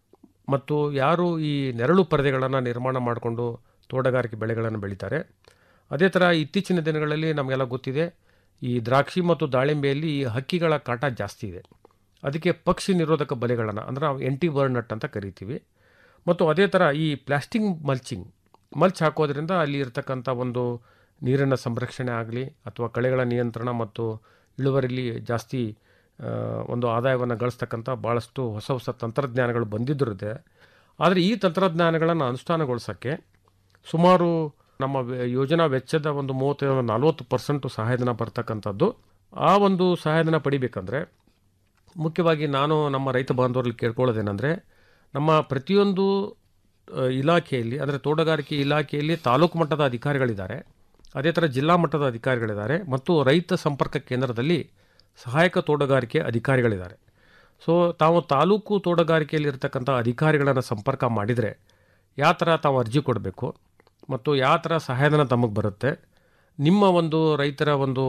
Speaker 18: ಮತ್ತು ಯಾರು ಈ ನೆರಳು ಪರದೆಗಳನ್ನು ನಿರ್ಮಾಣ ಮಾಡಿಕೊಂಡು ತೋಟಗಾರಿಕೆ ಬೆಳೆಗಳನ್ನು ಬೆಳೀತಾರೆ ಅದೇ ಥರ ಇತ್ತೀಚಿನ ದಿನಗಳಲ್ಲಿ ನಮಗೆಲ್ಲ ಗೊತ್ತಿದೆ ಈ ದ್ರಾಕ್ಷಿ ಮತ್ತು ದಾಳಿಂಬೆಯಲ್ಲಿ ಈ ಹಕ್ಕಿಗಳ ಕಾಟ ಜಾಸ್ತಿ ಇದೆ ಅದಕ್ಕೆ ಪಕ್ಷಿ ನಿರೋಧಕ ಬಲೆಗಳನ್ನು ಅಂದರೆ ನಾವು ಎಂಟಿ ಬರ್ಡ್ ನಟ್ ಅಂತ ಕರಿತೀವಿ ಮತ್ತು ಅದೇ ಥರ ಈ ಪ್ಲಾಸ್ಟಿಕ್ ಮಲ್ಚಿಂಗ್ ಮಲ್ಚ್ ಹಾಕೋದ್ರಿಂದ ಅಲ್ಲಿ ಇರತಕ್ಕಂಥ ಒಂದು ನೀರಿನ ಸಂರಕ್ಷಣೆ ಆಗಲಿ ಅಥವಾ ಕಳೆಗಳ ನಿಯಂತ್ರಣ ಮತ್ತು ಇಳುವರಿಲಿ ಜಾಸ್ತಿ ಆ, ಒಂದು ಆದಾಯವನ್ನು ಗಳಿಸ್ತಕ್ಕಂಥ ಭಾಳಷ್ಟು ಹೊಸ ಹೊಸ ತಂತ್ರಜ್ಞಾನಗಳು ಬಂದಿದ್ದಿರುತ್ತೆ ಆದರೆ ಈ ತಂತ್ರಜ್ಞಾನಗಳನ್ನು ಅನುಷ್ಠಾನಗೊಳಿಸೋಕ್ಕೆ ಸುಮಾರು ನಮ್ಮ ವೆ- ಯೋಜನಾ ವೆಚ್ಚದ ಒಂದು ಮೂವತ್ತೈದು ನಲ್ವತ್ತು ಪರ್ಸೆಂಟು ಸಹಾಯಧನ ಬರ್ತಕ್ಕಂಥದ್ದು ಆ ಒಂದು ಸಹಾಯಧನ ಪಡಿಬೇಕಂದ್ರೆ ಮುಖ್ಯವಾಗಿ ನಾನು ನಮ್ಮ ರೈತ ಬಾಂಧವರಲ್ಲಿ ಕೇಳ್ಕೊಳ್ಳೋದೇನೆಂದರೆ ನಮ್ಮ ಪ್ರತಿಯೊಂದು ಆ, ಇಲಾಖೆಯಲ್ಲಿ ಅಂದರೆ ತೋಟಗಾರಿಕೆ ಇಲಾಖೆಯಲ್ಲಿ ತಾಲೂಕು ಮಟ್ಟದ ಅಧಿಕಾರಿಗಳಿದ್ದಾರೆ ಅದೇ ಥರ ಜಿಲ್ಲಾ ಮಟ್ಟದ ಅಧಿಕಾರಿಗಳಿದ್ದಾರೆ ಮತ್ತು ರೈತ ಸಂಪರ್ಕ ಕೇಂದ್ರದಲ್ಲಿ ಸಹಾಯಕ ತೋಟಗಾರಿಕೆ ಅಧಿಕಾರಿಗಳಿದ್ದಾರೆ ಸೊ ತಾವು ತಾಲೂಕು ತೋಟಗಾರಿಕೆಯಲ್ಲಿ ಇರ್ತಕ್ಕಂಥ ಅಧಿಕಾರಿಗಳನ್ನು ಸಂಪರ್ಕ ಮಾಡಿದರೆ ಯಾವ ಥರ ತಾವು ಅರ್ಜಿ ಕೊಡಬೇಕು ಮತ್ತು ಯಾವ ಥರ ಸಹಾಯಧನ ತಮಗೆ ಬರುತ್ತೆ ನಿಮ್ಮ ಒಂದು ರೈತರ ಒಂದು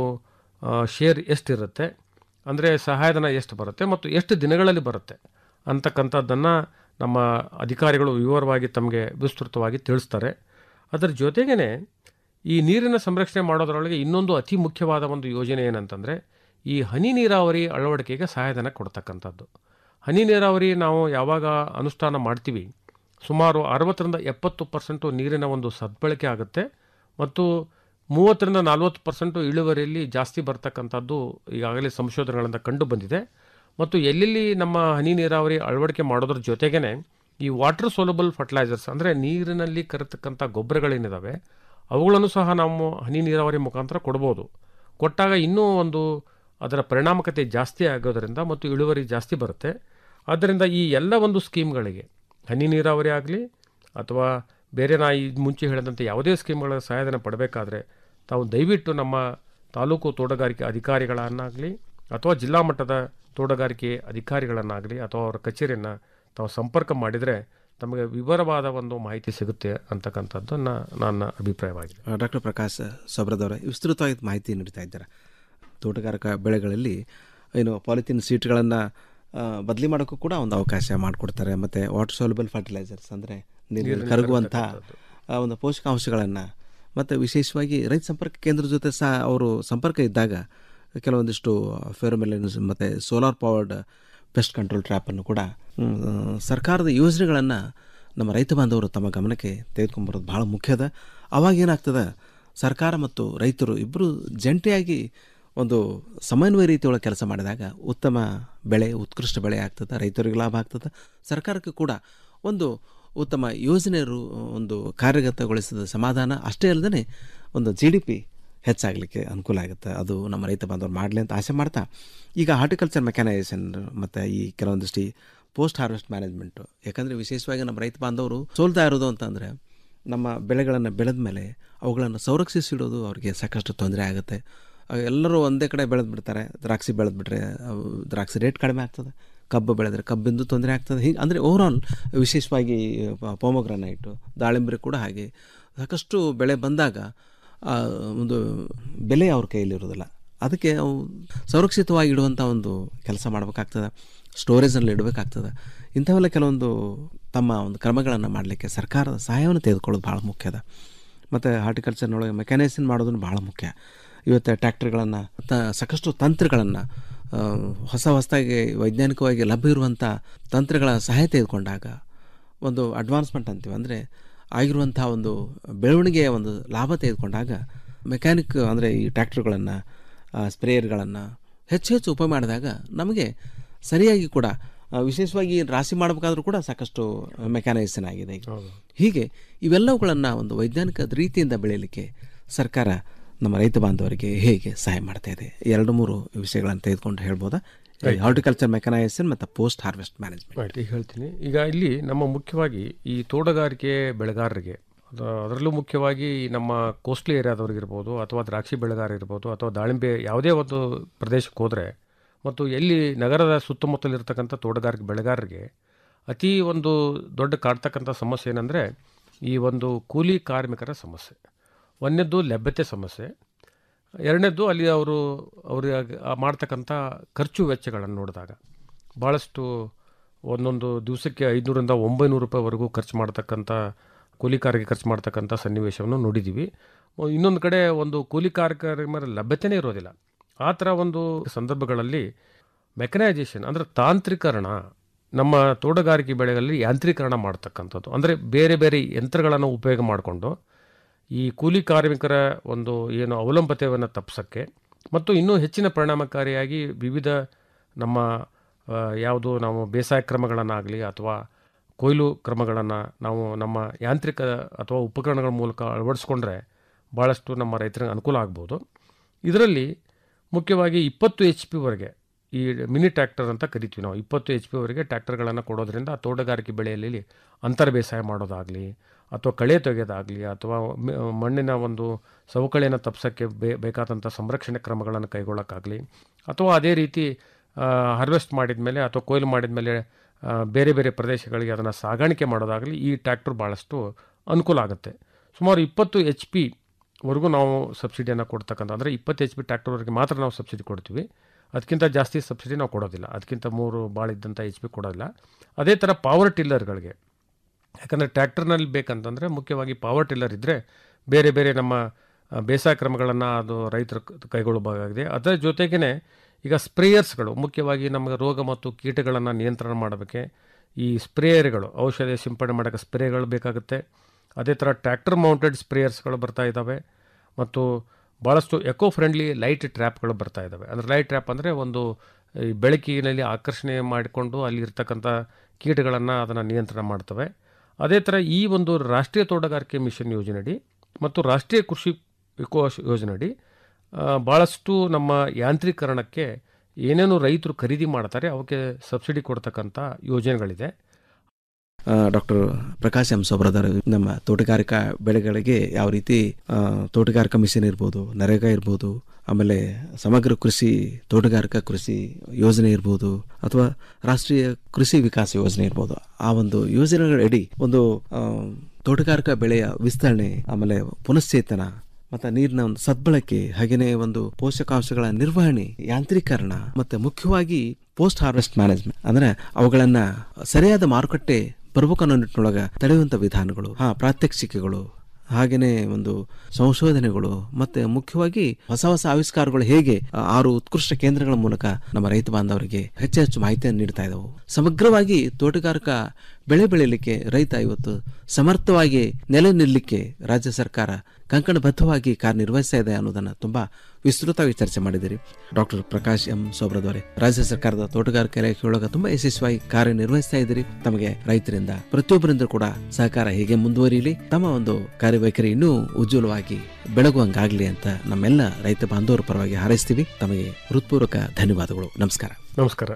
Speaker 18: ಶೇರ್ ಎಷ್ಟಿರುತ್ತೆ ಅಂದರೆ ಸಹಾಯಧನ ಎಷ್ಟು ಬರುತ್ತೆ ಮತ್ತು ಎಷ್ಟು ದಿನಗಳಲ್ಲಿ ಬರುತ್ತೆ ಅಂತಕ್ಕಂಥದ್ದನ್ನು ನಮ್ಮ ಅಧಿಕಾರಿಗಳು ವಿವರವಾಗಿ ತಮಗೆ ವಿಸ್ತೃತವಾಗಿ ತಿಳಿಸ್ತಾರೆ ಅದರ ಜೊತೆಗೇ ಈ ನೀರಿನ ಸಂರಕ್ಷಣೆ ಮಾಡೋದರೊಳಗೆ ಇನ್ನೊಂದು ಅತಿ ಮುಖ್ಯವಾದ ಒಂದು ಯೋಜನೆ ಏನಂತಂದರೆ ಈ ಹನಿ ನೀರಾವರಿ ಅಳವಡಿಕೆಗೆ ಸಹಾಯಧನ ಕೊಡ್ತಕ್ಕಂಥದ್ದು ಹನಿ ನೀರಾವರಿ ನಾವು ಯಾವಾಗ ಅನುಷ್ಠಾನ ಮಾಡ್ತೀವಿ ಸುಮಾರು ಅರವತ್ತರಿಂದ ಎಪ್ಪತ್ತು ಪರ್ಸೆಂಟು ನೀರಿನ ಒಂದು ಸದ್ಬಳಕೆ ಆಗುತ್ತೆ ಮತ್ತು ಮೂವತ್ತರಿಂದ ನಲ್ವತ್ತು ಪರ್ಸೆಂಟು ಇಳುವರಿಯಲ್ಲಿ ಜಾಸ್ತಿ ಬರ್ತಕ್ಕಂಥದ್ದು ಈಗಾಗಲೇ ಸಂಶೋಧನೆಗಳಿಂದ ಕಂಡು ಬಂದಿದೆ ಮತ್ತು ಎಲ್ಲೆಲ್ಲಿ ನಮ್ಮ ಹನಿ ನೀರಾವರಿ ಅಳವಡಿಕೆ ಮಾಡೋದ್ರ ಜೊತೆಗೇ ಈ ವಾಟರ್ ಸೋಲಬಲ್ ಫರ್ಟಿಲೈಸರ್ಸ್ ಅಂದರೆ ನೀರಿನಲ್ಲಿ ಕರತಕ್ಕಂಥ ಗೊಬ್ಬರಗಳೇನಿದ್ದಾವೆ ಅವುಗಳನ್ನು ಸಹ ನಾವು ಹನಿ ನೀರಾವರಿ ಮುಖಾಂತರ ಕೊಡ್ಬೋದು ಕೊಟ್ಟಾಗ ಇನ್ನೂ ಒಂದು ಅದರ ಪರಿಣಾಮಕತೆ ಜಾಸ್ತಿ ಆಗೋದರಿಂದ ಮತ್ತು ಇಳುವರಿ ಜಾಸ್ತಿ ಬರುತ್ತೆ ಆದ್ದರಿಂದ ಈ ಎಲ್ಲ ಒಂದು ಸ್ಕೀಮ್ಗಳಿಗೆ ಹನಿ ನೀರಾವರಿ ಆಗಲಿ ಅಥವಾ ಬೇರೆ ನಾ ಈ ಮುಂಚೆ ಹೇಳಿದಂತೆ ಯಾವುದೇ ಸ್ಕೀಮ್ಗಳ ಸಹಾಯಧನ ಪಡಬೇಕಾದ್ರೆ ತಾವು ದಯವಿಟ್ಟು ನಮ್ಮ ತಾಲೂಕು ತೋಟಗಾರಿಕೆ ಅಧಿಕಾರಿಗಳನ್ನಾಗಲಿ ಅಥವಾ ಜಿಲ್ಲಾ ಮಟ್ಟದ ತೋಟಗಾರಿಕೆ ಅಧಿಕಾರಿಗಳನ್ನಾಗಲಿ ಅಥವಾ ಅವರ ಕಚೇರಿಯನ್ನು ತಾವು ಸಂಪರ್ಕ ಮಾಡಿದರೆ ತಮಗೆ ವಿವರವಾದ ಒಂದು ಮಾಹಿತಿ ಸಿಗುತ್ತೆ ಅಂತಕ್ಕಂಥದ್ದು ನನ್ನ ಅಭಿಪ್ರಾಯವಾಗಿದೆ
Speaker 17: ಡಾಕ್ಟರ್ ಪ್ರಕಾಶ್ ಸೊಬ್ರದವರ ವಿಸ್ತೃತವಾಗಿ ಮಾಹಿತಿ ನೀಡ್ತಾ ಇದ್ದಾರೆ ತೋಟಗಾರಿಕಾ ಬೆಳೆಗಳಲ್ಲಿ ಏನು ಪಾಲಿಥಿನ್ ಸೀಟ್ಗಳನ್ನು ಬದಲಿ ಮಾಡೋಕ್ಕೂ ಕೂಡ ಒಂದು ಅವಕಾಶ ಮಾಡಿಕೊಡ್ತಾರೆ ಮತ್ತು ವಾಟರ್ ಸೋಲಬಲ್ ಫರ್ಟಿಲೈಸರ್ಸ್ ಅಂದರೆ ನೀರಿನಲ್ಲಿ
Speaker 18: ನೀರಿನಲ್ಲಿ
Speaker 17: ಕರಗುವಂಥ ಆ, ಒಂದು ಪೋಷಕಾಂಶಗಳನ್ನು ಮತ್ತು ವಿಶೇಷವಾಗಿ ರೈತ ಸಂಪರ್ಕ ಕೇಂದ್ರದ ಜೊತೆ ಸಹ ಅವರು ಸಂಪರ್ಕ ಇದ್ದಾಗ ಕೆಲವೊಂದಿಷ್ಟು ಫೆರೋಮೆಲಿನ್ಸ್ ಮತ್ತು ಸೋಲಾರ್ ಪವರ್ಡ್ ಪೆಸ್ಟ್ ಕಂಟ್ರೋಲ್ ಟ್ರ್ಯಾಪನ್ನು ಕೂಡ ಹ್ಮ್, ಸರ್ಕಾರದ ಯೋಜನೆಗಳನ್ನು ನಮ್ಮ ರೈತ ಬಾಂಧವರು ತಮ್ಮ ಗಮನಕ್ಕೆ ತೆಗೆದುಕೊಂಬರೋದು ಭಾಳ ಮುಖ್ಯದ ಅವಾಗ ಏನಾಗ್ತದೆ ಸರ್ಕಾರ ಮತ್ತು ರೈತರು ಇಬ್ಬರು ಜಂಟಿಯಾಗಿ ಒಂದು ಸಮನ್ವಯ ರೀತಿಯೊಳಗೆ ಕೆಲಸ ಮಾಡಿದಾಗ ಉತ್ತಮ ಬೆಳೆ ಉತ್ಕೃಷ್ಟ ಬೆಳೆ ಆಗ್ತದೆ ರೈತರಿಗೆ ಲಾಭ ಆಗ್ತದೆ ಸರ್ಕಾರಕ್ಕೆ ಕೂಡ ಒಂದು ಉತ್ತಮ ಯೋಜನೆ ರು- ಒಂದು ಕಾರ್ಯಗತಗೊಳಿಸಿದ ಸಮಾಧಾನ ಅಷ್ಟೇ ಅಲ್ಲದೆ ಒಂದು ಜಿ ಡಿ ಪಿ ಹೆಚ್ಚಾಗಲಿಕ್ಕೆ ಅನುಕೂಲ ಆಗುತ್ತೆ ಅದು ನಮ್ಮ ರೈತ ಬಾಂಧವರು ಮಾಡಲಿ ಅಂತ ಆಸೆ ಮಾಡ್ತಾ ಈಗ ಹಾರ್ಟಿಕಲ್ಚರ್ ಮೆಕ್ಯಾನೈಸೇಷನ್ ಮತ್ತು ಈ ಕೆಲವೊಂದಿಷ್ಟು ಪೋಸ್ಟ್ ಹಾರ್ವೆಸ್ಟ್ ಮ್ಯಾನೇಜ್ಮೆಂಟು ಯಾಕಂದರೆ ವಿಶೇಷವಾಗಿ ನಮ್ಮ ರೈತ ಬಾಂಧವರು ಸೋಲ್ತಾ ಇರೋದು ಅಂತಂದರೆ ನಮ್ಮ ಬೆಳೆಗಳನ್ನು ಬೆಳೆದ ಮೇಲೆ ಅವುಗಳನ್ನು ಸಂರಕ್ಷಿಸಿಡೋದು ಅವರಿಗೆ ಸಾಕಷ್ಟು ತೊಂದರೆ ಆಗುತ್ತೆ ಆ, ಎಲ್ಲರೂ ಒಂದೇ ಕಡೆ ಬೆಳೆದು ಬಿಡ್ತಾರೆ ದ್ರಾಕ್ಷಿ ಬೆಳೆದು ಬಿಟ್ರೆ ಅವು ದ್ರಾಕ್ಷಿ ರೇಟ್ ಕಡಿಮೆ ಆಗ್ತದೆ ಕಬ್ಬು ಬೆಳೆದ್ರೆ ಕಬ್ಬಿಂದು ತೊಂದರೆ ಆಗ್ತದೆ ಹೀಗೆ ಅಂದರೆ ಓವರಾಲ್ ವಿಶೇಷವಾಗಿ ಪೋಮೋಗ್ರಾನೈಟು ದಾಳಿಂಬರಿ ಕೂಡ ಹಾಗೆ ಸಾಕಷ್ಟು ಬೆಳೆ ಬಂದಾಗ ಆ, ಒಂದು ಬೆಲೆ ಅವ್ರ ಕೈಯಲ್ಲಿರೋದಿಲ್ಲ ಅದಕ್ಕೆ ಅವು ಸುರಕ್ಷಿತವಾಗಿ ಇಡುವಂಥ ಒಂದು ಕೆಲಸ ಮಾಡಬೇಕಾಗ್ತದೆ ಸ್ಟೋರೇಜಲ್ಲಿ ಇಡಬೇಕಾಗ್ತದೆ ಇಂಥವೆಲ್ಲ ಕೆಲವೊಂದು ತಮ್ಮ ಒಂದು ಕ್ರಮಗಳನ್ನು ಮಾಡಲಿಕ್ಕೆ ಸರ್ಕಾರದ ಸಹಾಯವನ್ನು ತೆಗೆದುಕೊಳ್ಳೋದು ಭಾಳ ಮುಖ್ಯದ ಮತ್ತು ಹಾರ್ಟಿಕಲ್ಚರ್ನೊಳಗೆ ಮೆಕ್ಯಾನೈಸೇಷನ್ ಮಾಡೋದನ್ನು ಭಾಳ ಮುಖ್ಯ ಇವತ್ತು ಟ್ಯಾಕ್ಟ್ರಿಗಳನ್ನು ತ ಸಾಕಷ್ಟು ತಂತ್ರಗಳನ್ನು ಹೊಸ ಹೊಸದಾಗಿ ವೈಜ್ಞಾನಿಕವಾಗಿ ಲಭ್ಯ ಇರುವಂಥ ತಂತ್ರಗಳ ಸಹಾಯ ತೆಗೆದುಕೊಂಡಾಗ ಒಂದು ಅಡ್ವಾನ್ಸ್ಮೆಂಟ್ ಅಂತೀವಿ ಅಂದರೆ ಆಗಿರುವಂಥ ಒಂದು ಬೆಳವಣಿಗೆಯ ಒಂದು ಲಾಭ ತೆಗೆದುಕೊಂಡಾಗ ಮೆಕ್ಯಾನಿಕ್ ಅಂದರೆ ಈ ಟ್ಯಾಕ್ಟ್ರುಗಳನ್ನು ಸ್ಪ್ರೇಯರ್ಗಳನ್ನು ಹೆಚ್ಚು ಹೆಚ್ಚು ಉಪಯೋಗ ಮಾಡಿದಾಗ ನಮಗೆ ಸರಿಯಾಗಿ ಕೂಡ ಆ, ವಿಶೇಷವಾಗಿ ರಾಶಿ ಮಾಡಬೇಕಾದ್ರೂ ಕೂಡ ಸಾಕಷ್ಟು ಮೆಕ್ಯಾನೈಸೇಷನ್ ಆಗಿದೆ ಈಗ ಹೀಗೆ ಇವೆಲ್ಲವುಗಳನ್ನು ಒಂದು ವೈಜ್ಞಾನಿಕ ರೀತಿಯಿಂದ ಬೆಳೆಯಲಿಕ್ಕೆ ಸರ್ಕಾರ ನಮ್ಮ ರೈತ ಬಾಂಧವರಿಗೆ ಹೇಗೆ ಸಹಾಯ ಮಾಡ್ತಾ ಇದೆ ಎರಡು ಮೂರು ವಿಷಯಗಳನ್ನು ತೆಗೆದುಕೊಂಡು ಹೇಳ್ಬೋದಾ
Speaker 18: Right.
Speaker 17: ಹಾರ್ಟಿಕಲ್ಚರ್ ಮೆಕನೈಸೇಷನ್ ಮತ್ತು ಪೋಸ್ಟ್ ಹಾರ್ವೆಸ್ಟ್ ಮ್ಯಾನೇಜ್ಮೆಂಟ್
Speaker 18: ರೈಟ್ ಈಗ ಹೇಳ್ತೀನಿ ಈಗ ಇಲ್ಲಿ ನಮ್ಮ ಮುಖ್ಯವಾಗಿ ಈ ತೋಟಗಾರಿಕೆ ಬೆಳೆಗಾರರಿಗೆ ಅದು ಅದರಲ್ಲೂ ಮುಖ್ಯವಾಗಿ ಈ ನಮ್ಮ ಕೋಸ್ಟ್ಲಿ ಏರಿಯಾದವ್ರಿಗಿರ್ಬೋದು ಅಥವಾ ದ್ರಾಕ್ಷಿ ಬೆಳೆಗಾರ ಇರ್ಬೋದು ಅಥವಾ ದಾಳಿಂಬೆ ಯಾವುದೇ ಒಂದು ಪ್ರದೇಶಕ್ಕೆ ಹೋದರೆ ಮತ್ತು ಎಲ್ಲಿ ನಗರದ ಸುತ್ತಮುತ್ತಲಿರ್ತಕ್ಕಂಥ ತೋಟಗಾರಿಕೆ ಬೆಳೆಗಾರರಿಗೆ ಅತಿ ಒಂದು ದೊಡ್ಡ ಕಾಡ್ತಕ್ಕಂಥ ಸಮಸ್ಯೆ ಏನಂದರೆ ಈ ಒಂದು ಕೂಲಿ ಕಾರ್ಮಿಕರ ಸಮಸ್ಯೆ ಒಂದನೇದ್ದು ಲಭ್ಯತೆ ಸಮಸ್ಯೆ ಎರಡನೇದ್ದು ಅಲ್ಲಿ ಅವರು ಅವ್ರಿಗೆ ಆ ಮಾಡ್ತಕ್ಕಂಥ ಖರ್ಚು ವೆಚ್ಚಗಳನ್ನು ನೋಡಿದಾಗ ಭಾಳಷ್ಟು ಒಂದೊಂದು ದಿವಸಕ್ಕೆ ಐದುನೂರಿಂದ ಒಂಬೈನೂರು ರೂಪಾಯಿವರೆಗೂ ಖರ್ಚು ಮಾಡ್ತಕ್ಕಂಥ ಕೂಲಿಕಾರರಿಗೆ ಖರ್ಚು ಮಾಡ್ತಕ್ಕಂಥ ಸನ್ನಿವೇಶವನ್ನು ನೋಡಿದ್ದೀವಿ ಇನ್ನೊಂದು ಕಡೆ ಒಂದು ಕೂಲಿಕಾರಕರ ಮೇಲೆ ಲಭ್ಯತೆಯೇ ಇರೋದಿಲ್ಲ ಆ ಥರ ಒಂದು ಸಂದರ್ಭಗಳಲ್ಲಿ ಮೆಕನೈಜೇಷನ್ ಅಂದರೆ ತಾಂತ್ರೀಕರಣ ನಮ್ಮ ತೋಟಗಾರಿಕೆ ಬೆಳೆಗಳಲ್ಲಿ ಯಾಂತ್ರೀಕರಣ ಮಾಡ್ತಕ್ಕಂಥದ್ದು ಅಂದರೆ ಬೇರೆ ಬೇರೆ ಯಂತ್ರಗಳನ್ನು ಉಪಯೋಗ ಮಾಡಿಕೊಂಡು ಈ ಕೂಲಿ ಕಾರ್ಮಿಕರ ಒಂದು ಏನು ಅವಲಂಬತೆಯನ್ನು ತಪ್ಪಿಸೋಕ್ಕೆ ಮತ್ತು ಇನ್ನೂ ಹೆಚ್ಚಿನ ಪರಿಣಾಮಕಾರಿಯಾಗಿ ವಿವಿಧ ನಮ್ಮ ಆ, ಯಾವುದು ನಾವು ಬೇಸಾಯ ಕ್ರಮಗಳನ್ನಾಗಲಿ ಅಥವಾ ಕೊಯ್ಲು ಕ್ರಮಗಳನ್ನು ನಾವು ನಮ್ಮ ಯಾಂತ್ರಿಕ ಅಥವಾ ಉಪಕರಣಗಳ ಮೂಲಕ ಅಳವಡಿಸ್ಕೊಂಡ್ರೆ ಭಾಳಷ್ಟು ನಮ್ಮ ರೈತರಿಗೆ ಅನುಕೂಲ ಆಗ್ಬೋದು ಇದರಲ್ಲಿ ಮುಖ್ಯವಾಗಿ ಇಪ್ಪತ್ತು ಎಚ್ ಪಿವರೆಗೆ ಈ ಮಿನಿ ಟ್ರ್ಯಾಕ್ಟರ್ ಅಂತ ಕರಿತೀವಿ ನಾವು ಇಪ್ಪತ್ತು ಎಚ್ ಪಿವರೆಗೆ ಟ್ರ್ಯಾಕ್ಟರ್ಗಳನ್ನು ಕೊಡೋದ್ರಿಂದ ತೋಟಗಾರಿಕೆ ಬೆಳೆಯಲ್ಲಿ ಅಂತರ ಬೇಸಾಯ ಮಾಡೋದಾಗಲಿ ಅಥವಾ ಕಳೆ ತೆಗೆಯೋದಾಗಲಿ ಅಥವಾ ಮ- ಮಣ್ಣಿನ ಒಂದು ಸವಕಳಿಯನ್ನು ತಪ್ಪಿಸೋಕ್ಕೆ ಬೇ ಬೇಕಾದಂಥ ಸಂರಕ್ಷಣೆ ಕ್ರಮಗಳನ್ನು ಕೈಗೊಳ್ಳೋಕ್ಕಾಗಲಿ ಅಥವಾ ಅದೇ ರೀತಿ ಹಾರ್ವೆಸ್ಟ್ ಮಾಡಿದ ಮೇಲೆ ಅಥವಾ ಕೊಯ್ಲು ಮಾಡಿದ ಮೇಲೆ ಬೇರೆ ಬೇರೆ ಪ್ರದೇಶಗಳಿಗೆ ಅದನ್ನು ಸಾಗಾಣಿಕೆ ಮಾಡೋದಾಗಲಿ ಈ ಟ್ರ್ಯಾಕ್ಟರ್ ಭಾಳಷ್ಟು ಅನುಕೂಲ ಆಗುತ್ತೆ ಸುಮಾರು ಇಪ್ಪತ್ತು ಎಚ್ ಪಿ ವರೆಗೂ ನಾವು ಸಬ್ಸಿಡಿಯನ್ನು ಕೊಡ್ತಕ್ಕಂಥ ಅಂದರೆ ಇಪ್ಪತ್ತು ಎಚ್ ಪಿ ಟ್ರ್ಯಾಕ್ಟರ್ವರೆಗೆ ಮಾತ್ರ ನಾವು ಸಬ್ಸಿಡಿ ಕೊಡ್ತೀವಿ ಅದಕ್ಕಿಂತ ಜಾಸ್ತಿ ಸಬ್ಸಿಡಿ ನಾವು ಕೊಡೋದಿಲ್ಲ ಅದಕ್ಕಿಂತ ಮೂರು ಭಾಳ ಇದ್ದಂಥ ಎಚ್ ಪಿ ಕೊಡೋದಿಲ್ಲ ಅದೇ ಥರ ಪವರ್ ಟಿಲ್ಲರ್ಗಳಿಗೆ ಯಾಕಂದರೆ ಟ್ರ್ಯಾಕ್ಟರ್ನಲ್ಲಿ ಬೇಕಂತಂದರೆ ಮುಖ್ಯವಾಗಿ ಪವರ್ ಟಿಲ್ಲರ್ ಇದ್ದರೆ ಬೇರೆ ಬೇರೆ ನಮ್ಮ ಆ, ಬೇಸಾಯ ಕ್ರಮಗಳನ್ನು ಅದು ರೈತರು ಕ- ಕೈಗೊಳ್ಳಬಹುದಾಗಿದೆ ಅದರ ಜೊತೆಗೇ ಈಗ ಸ್ಪ್ರೇಯರ್ಸ್ಗಳು ಮುಖ್ಯವಾಗಿ ನಮಗೆ ರೋಗ ಮತ್ತು ಕೀಟಗಳನ್ನು ನಿಯಂತ್ರಣ ಮಾಡಬೇಕೆ ಈ ಸ್ಪ್ರೇಯರ್ಗಳು ಔಷಧಿ ಸಿಂಪಡಣೆ ಮಾಡೋಕ್ಕೆ ಸ್ಪ್ರೇಗಳು ಬೇಕಾಗುತ್ತೆ ಅದೇ ಥರ ಟ್ರ್ಯಾಕ್ಟರ್ ಮೌಂಟೆಡ್ ಸ್ಪ್ರೇಯರ್ಸ್ಗಳು ಬರ್ತಾ ಇದ್ದಾವೆ ಮತ್ತು ಭಾಳಷ್ಟು ಎಕೋ ಫ್ರೆಂಡ್ಲಿ ಲೈಟ್ ಟ್ರ್ಯಾಪ್ಗಳು ಬರ್ತಾ ಇದ್ದಾವೆ ಅಂದರೆ ಲೈಟ್ ಟ್ರ್ಯಾಪ್ ಅಂದರೆ ಒಂದು ಈ ಬೆಳಕಿನಲ್ಲಿ ಆಕರ್ಷಣೆ ಮಾಡಿಕೊಂಡು ಅಲ್ಲಿ ಇರ್ತಕ್ಕಂಥ ಕೀಟಗಳನ್ನು ಅದನ್ನು ನಿಯಂತ್ರಣ ಮಾಡ್ತವೆ ಅದೇ ಥರ ಈ ಒಂದು ರಾಷ್ಟ್ರೀಯ ತೋಟಗಾರಿಕೆ ಮಿಷನ್ ಯೋಜನೆಯಡಿ ಮತ್ತು ರಾಷ್ಟ್ರೀಯ ಕೃಷಿ ವಿಕಾಸ್ ಯೋಜನೆಯಡಿ ಆ, ಭಾಳಷ್ಟು ನಮ್ಮ ಯಾಂತ್ರೀಕರಣಕ್ಕೆ ಏನೇನು ರೈತರು ಖರೀದಿ ಮಾಡ್ತಾರೆ ಅವಕ್ಕೆ ಸಬ್ಸಿಡಿ ಕೊಡ್ತಕ್ಕಂಥ ಯೋಜನೆಗಳಿದೆ
Speaker 17: ಡಾಕ್ಟರ್ ಪ್ರಕಾಶ್ ಎಂ ಸೊಬ್ರದರ್ ನಮ್ಮ ತೋಟಗಾರಿಕಾ ಬೆಳೆಗಳಿಗೆ ಯಾವ ರೀತಿ ಆ, ತೋಟಗಾರಿಕಾ ಮಿಷನ್ ಇರ್ಬೋದು ನರೇಗಾ ಇರ್ಬೋದು ಆಮೇಲೆ ಸಮಗ್ರ ಕೃಷಿ ತೋಟಗಾರಿಕಾ ಕೃಷಿ ಯೋಜನೆ ಇರ್ಬೋದು ಅಥವಾ ರಾಷ್ಟ್ರೀಯ ಕೃಷಿ ವಿಕಾಸ ಯೋಜನೆ ಇರ್ಬೋದು ಆ ಒಂದು ಯೋಜನೆಗಳಡಿ ಒಂದು ಆ, ತೋಟಗಾರಿಕಾ ಬೆಳೆಯ ವಿಸ್ತರಣೆ ಆಮೇಲೆ ಪುನಶ್ಚೇತನ ಮತ್ತೆ ನೀರಿನ ಒಂದು ಸದ್ಬಳಕೆ ಹಾಗೇನೆ ಒಂದು ಪೋಷಕಾಂಶಗಳ ನಿರ್ವಹಣೆ ಯಾಂತ್ರೀಕರಣ ಮತ್ತೆ ಮುಖ್ಯವಾಗಿ ಪೋಸ್ಟ್ ಹಾರ್ವೆಸ್ಟ್ ಮ್ಯಾನೇಜ್ಮೆಂಟ್ ಅಂದ್ರೆ ಅವುಗಳನ್ನ ಸರಿಯಾದ ಮಾರುಕಟ್ಟೆ ಬರ್ಬೇಕು ಅನ್ನೋ ನಿಟ್ಟಿನೊಳಗ ತಡೆಯುವಂತ ವಿಧಾನಗಳು ಹಾ ಪ್ರಾತ್ಯಕ್ಷಿಕೆಗಳು ಹಾಗೇನೆ ಒಂದು ಸಂಶೋಧನೆಗಳು ಮತ್ತೆ ಮುಖ್ಯವಾಗಿ ಹೊಸ ಹೊಸ ಆವಿಷ್ಕಾರಗಳು ಹೇಗೆ ಆ, ಆರು ಉತ್ಕೃಷ್ಟ ಕೇಂದ್ರಗಳ ಮೂಲಕ ನಮ್ಮ ರೈತ ಬಾಂಧವರಿಗೆ ಹೆಚ್ಚು ಹೆಚ್ಚು ಮಾಹಿತಿಯನ್ನು ನೀಡ್ತಾ ಇದ್ದವು ಸಮಗ್ರವಾಗಿ ತೋಟಗಾರಿಕಾ ಬೆಳೆ ಬೆಳೀಲಿಕ್ಕೆ ರೈತ ಇವತ್ತು ಸಮರ್ಥವಾಗಿ ನೆಲೆ ನಿಲ್ಲಲಿಕ್ಕೆ ರಾಜ್ಯ ಸರ್ಕಾರ ಕಂಕಣಬದ್ಧವಾಗಿ ಕಾರ್ಯನಿರ್ವಹಿಸ್ತಾ ಇದೆ ಅನ್ನೋದನ್ನ ತುಂಬಾ ವಿಸ್ತೃತವಾಗಿ ಚರ್ಚೆ ಮಾಡಿದಿರಿ ಡಾಕ್ಟರ್ ಪ್ರಕಾಶ್ ಎಂ ಸೋಬ್ರದವರೇ ರಾಜ್ಯ ಸರ್ಕಾರದ ತೋಟಗಾರಿಕೆ ಇಲಾಖೆಯೊಳಗ ತುಂಬಾ ಯಶಸ್ವಿಯಾಗಿ ಕಾರ್ಯನಿರ್ವಹಿಸ್ತಾ ಇದ್ದೀರಿ ತಮಗೆ ರೈತರಿಂದ ಪ್ರತಿಯೊಬ್ಬರಿಂದ ಕೂಡ ಸಹಕಾರ ಹೇಗೆ ಮುಂದುವರಿಯಲಿ ತಮ್ಮ ಒಂದು ಕಾರ್ಯವೈಖರಿ ಇನ್ನೂ ಉಜ್ವಲವಾಗಿ ಬೆಳಗುವಂಗಾಗ್ಲಿ ಅಂತ ನಮ್ಮೆಲ್ಲ ರೈತ ಬಾಂಧವರ ಪರವಾಗಿ ಹಾರೈಸ್ತೀವಿ ತಮಗೆ ಹೃತ್ಪೂರ್ವಕ ಧನ್ಯವಾದಗಳು ನಮಸ್ಕಾರ
Speaker 18: ನಮಸ್ಕಾರ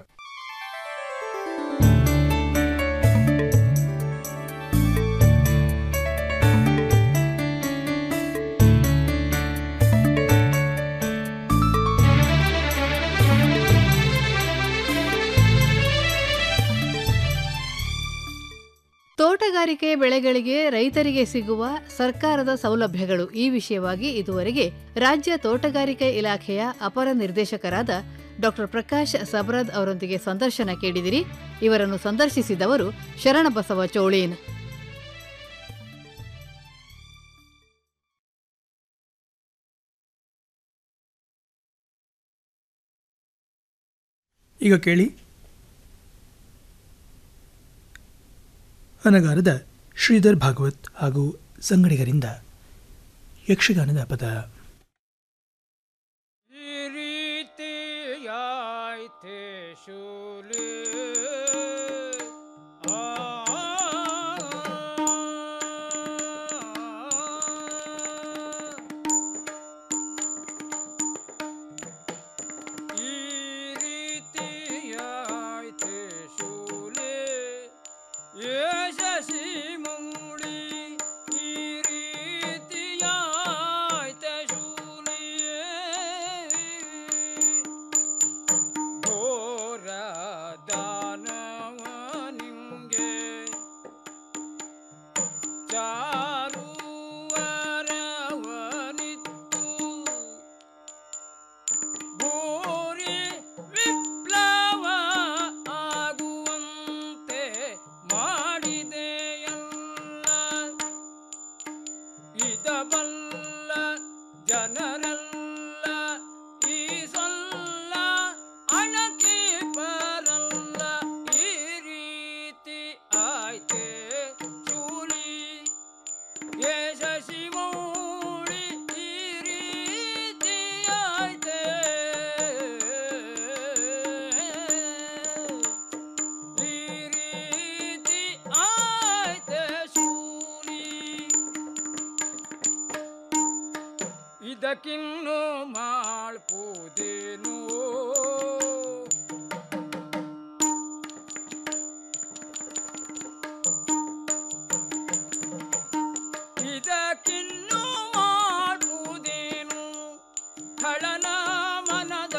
Speaker 16: ತೋಟಗಾರಿಕೆ ಬೆಳೆಗಳಿಗೆ ರೈತರಿಗೆ ಸಿಗುವ ಸರ್ಕಾರದ ಸೌಲಭ್ಯಗಳು ಈ ವಿಷಯವಾಗಿ ಇದುವರೆಗೆ ರಾಜ್ಯ ತೋಟಗಾರಿಕೆ ಇಲಾಖೆಯ ಅಪರ ನಿರ್ದೇಶಕರಾದ ಡಾಕ್ಟರ್ ಪ್ರಕಾಶ್ ಸಬ್ರದ್ ಅವರೊಂದಿಗೆ ಸಂದರ್ಶನ ಕೇಳಿದಿರಿ ಇವರನ್ನು ಸಂದರ್ಶಿಸಿದವರು ಶರಣಬಸವ ಚೋಳೀನ್
Speaker 15: ಈಗ ಕೇಳಿ ಅನಗಾರದ ಶ್ರೀಧರ್ ಭಾಗವತ್ ಹಾಗೂ ಸಂಗಡಿಗರಿಂದ ಯಕ್ಷಗಾನದ ಪದ
Speaker 1: ಆಯ್ತೆ ಶೂಲೆ ಈ ರೀತಿಯಾಯ್ತೆ ಶೂಲೆ ಯಶಸಿ ಮೂಡಿ ಈ ರೀತಿಯಾಯ್ತೆ ಶೂಲಿಯೇ ಘೋರ ದಾನವ ನಿಂಗೆ ಚಾರುವರವನಿತ್ತು ಭೂರಿ ವಿಪ್ಲವ ಆಗುವಂತೆ ಮಾಡಿದೆಯಲ್ಲ ಇದಬಲ್ಲ ಜನರಲ್ಲ ಈ ಸೊಲ್ಲ ಅಣಕಿ ಬರಲ್ಲ ಈ ರೀತಿ ಆಯ್ತೆ ಚೂಲಿ ಯಶಸಿ ಮೂಡಿ ಈ ರೀತಿ ಆಯ್ತೆ ಈ ರೀತಿ ಆಯ್ತೆ ಶೂಲಿ ಇದಕ್ಕಿನ್ನೂ ಮಾಡ್ಬೋದೇನು ಇದಕ್ಕಿನ್ನೂ ಮಾಡ್ಬೋದೇನು ಖಳನ ಮನದ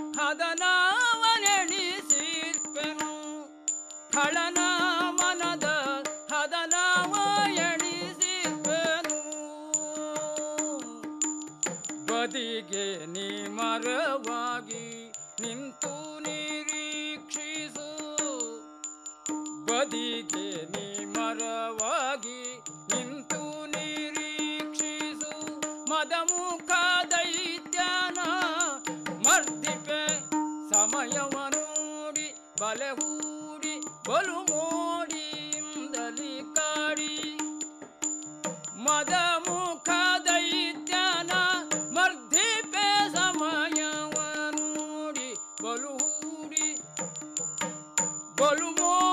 Speaker 1: ಹದನವನೆಣಿಸಿರ್ಪೆನು ಖಳನ ಮನದ ಹದನವ ಎಣಿಸಿರ್ಪೆನು ಬದಿಗೆ ನೀ ಮರವಾಗಿ ನಿಂತು ನಿರೀಕ್ಷಿಸು ಬದಿಗೆ ನೀ ಮರವಾಗಿ ನಿಂತು ನಿರೀಕ್ಷಿಸು ಮದಮುಖ ದೈತ್ಯನ ಮರ್ದಿಪೆ
Speaker 19: ಬಲೆ ಹೂಡಿ ಬಲು ಮೋಡಿಯಿಂದಲಿ ಕಾಡಿ ಮದ ಮುಖ ದೈತ್ಯನ ಮರ್ಧಿಪೆ ಸಮಯವ ನೋಡಿ ಬಲು ಹೂಡಿ ಬಲು ಮೋ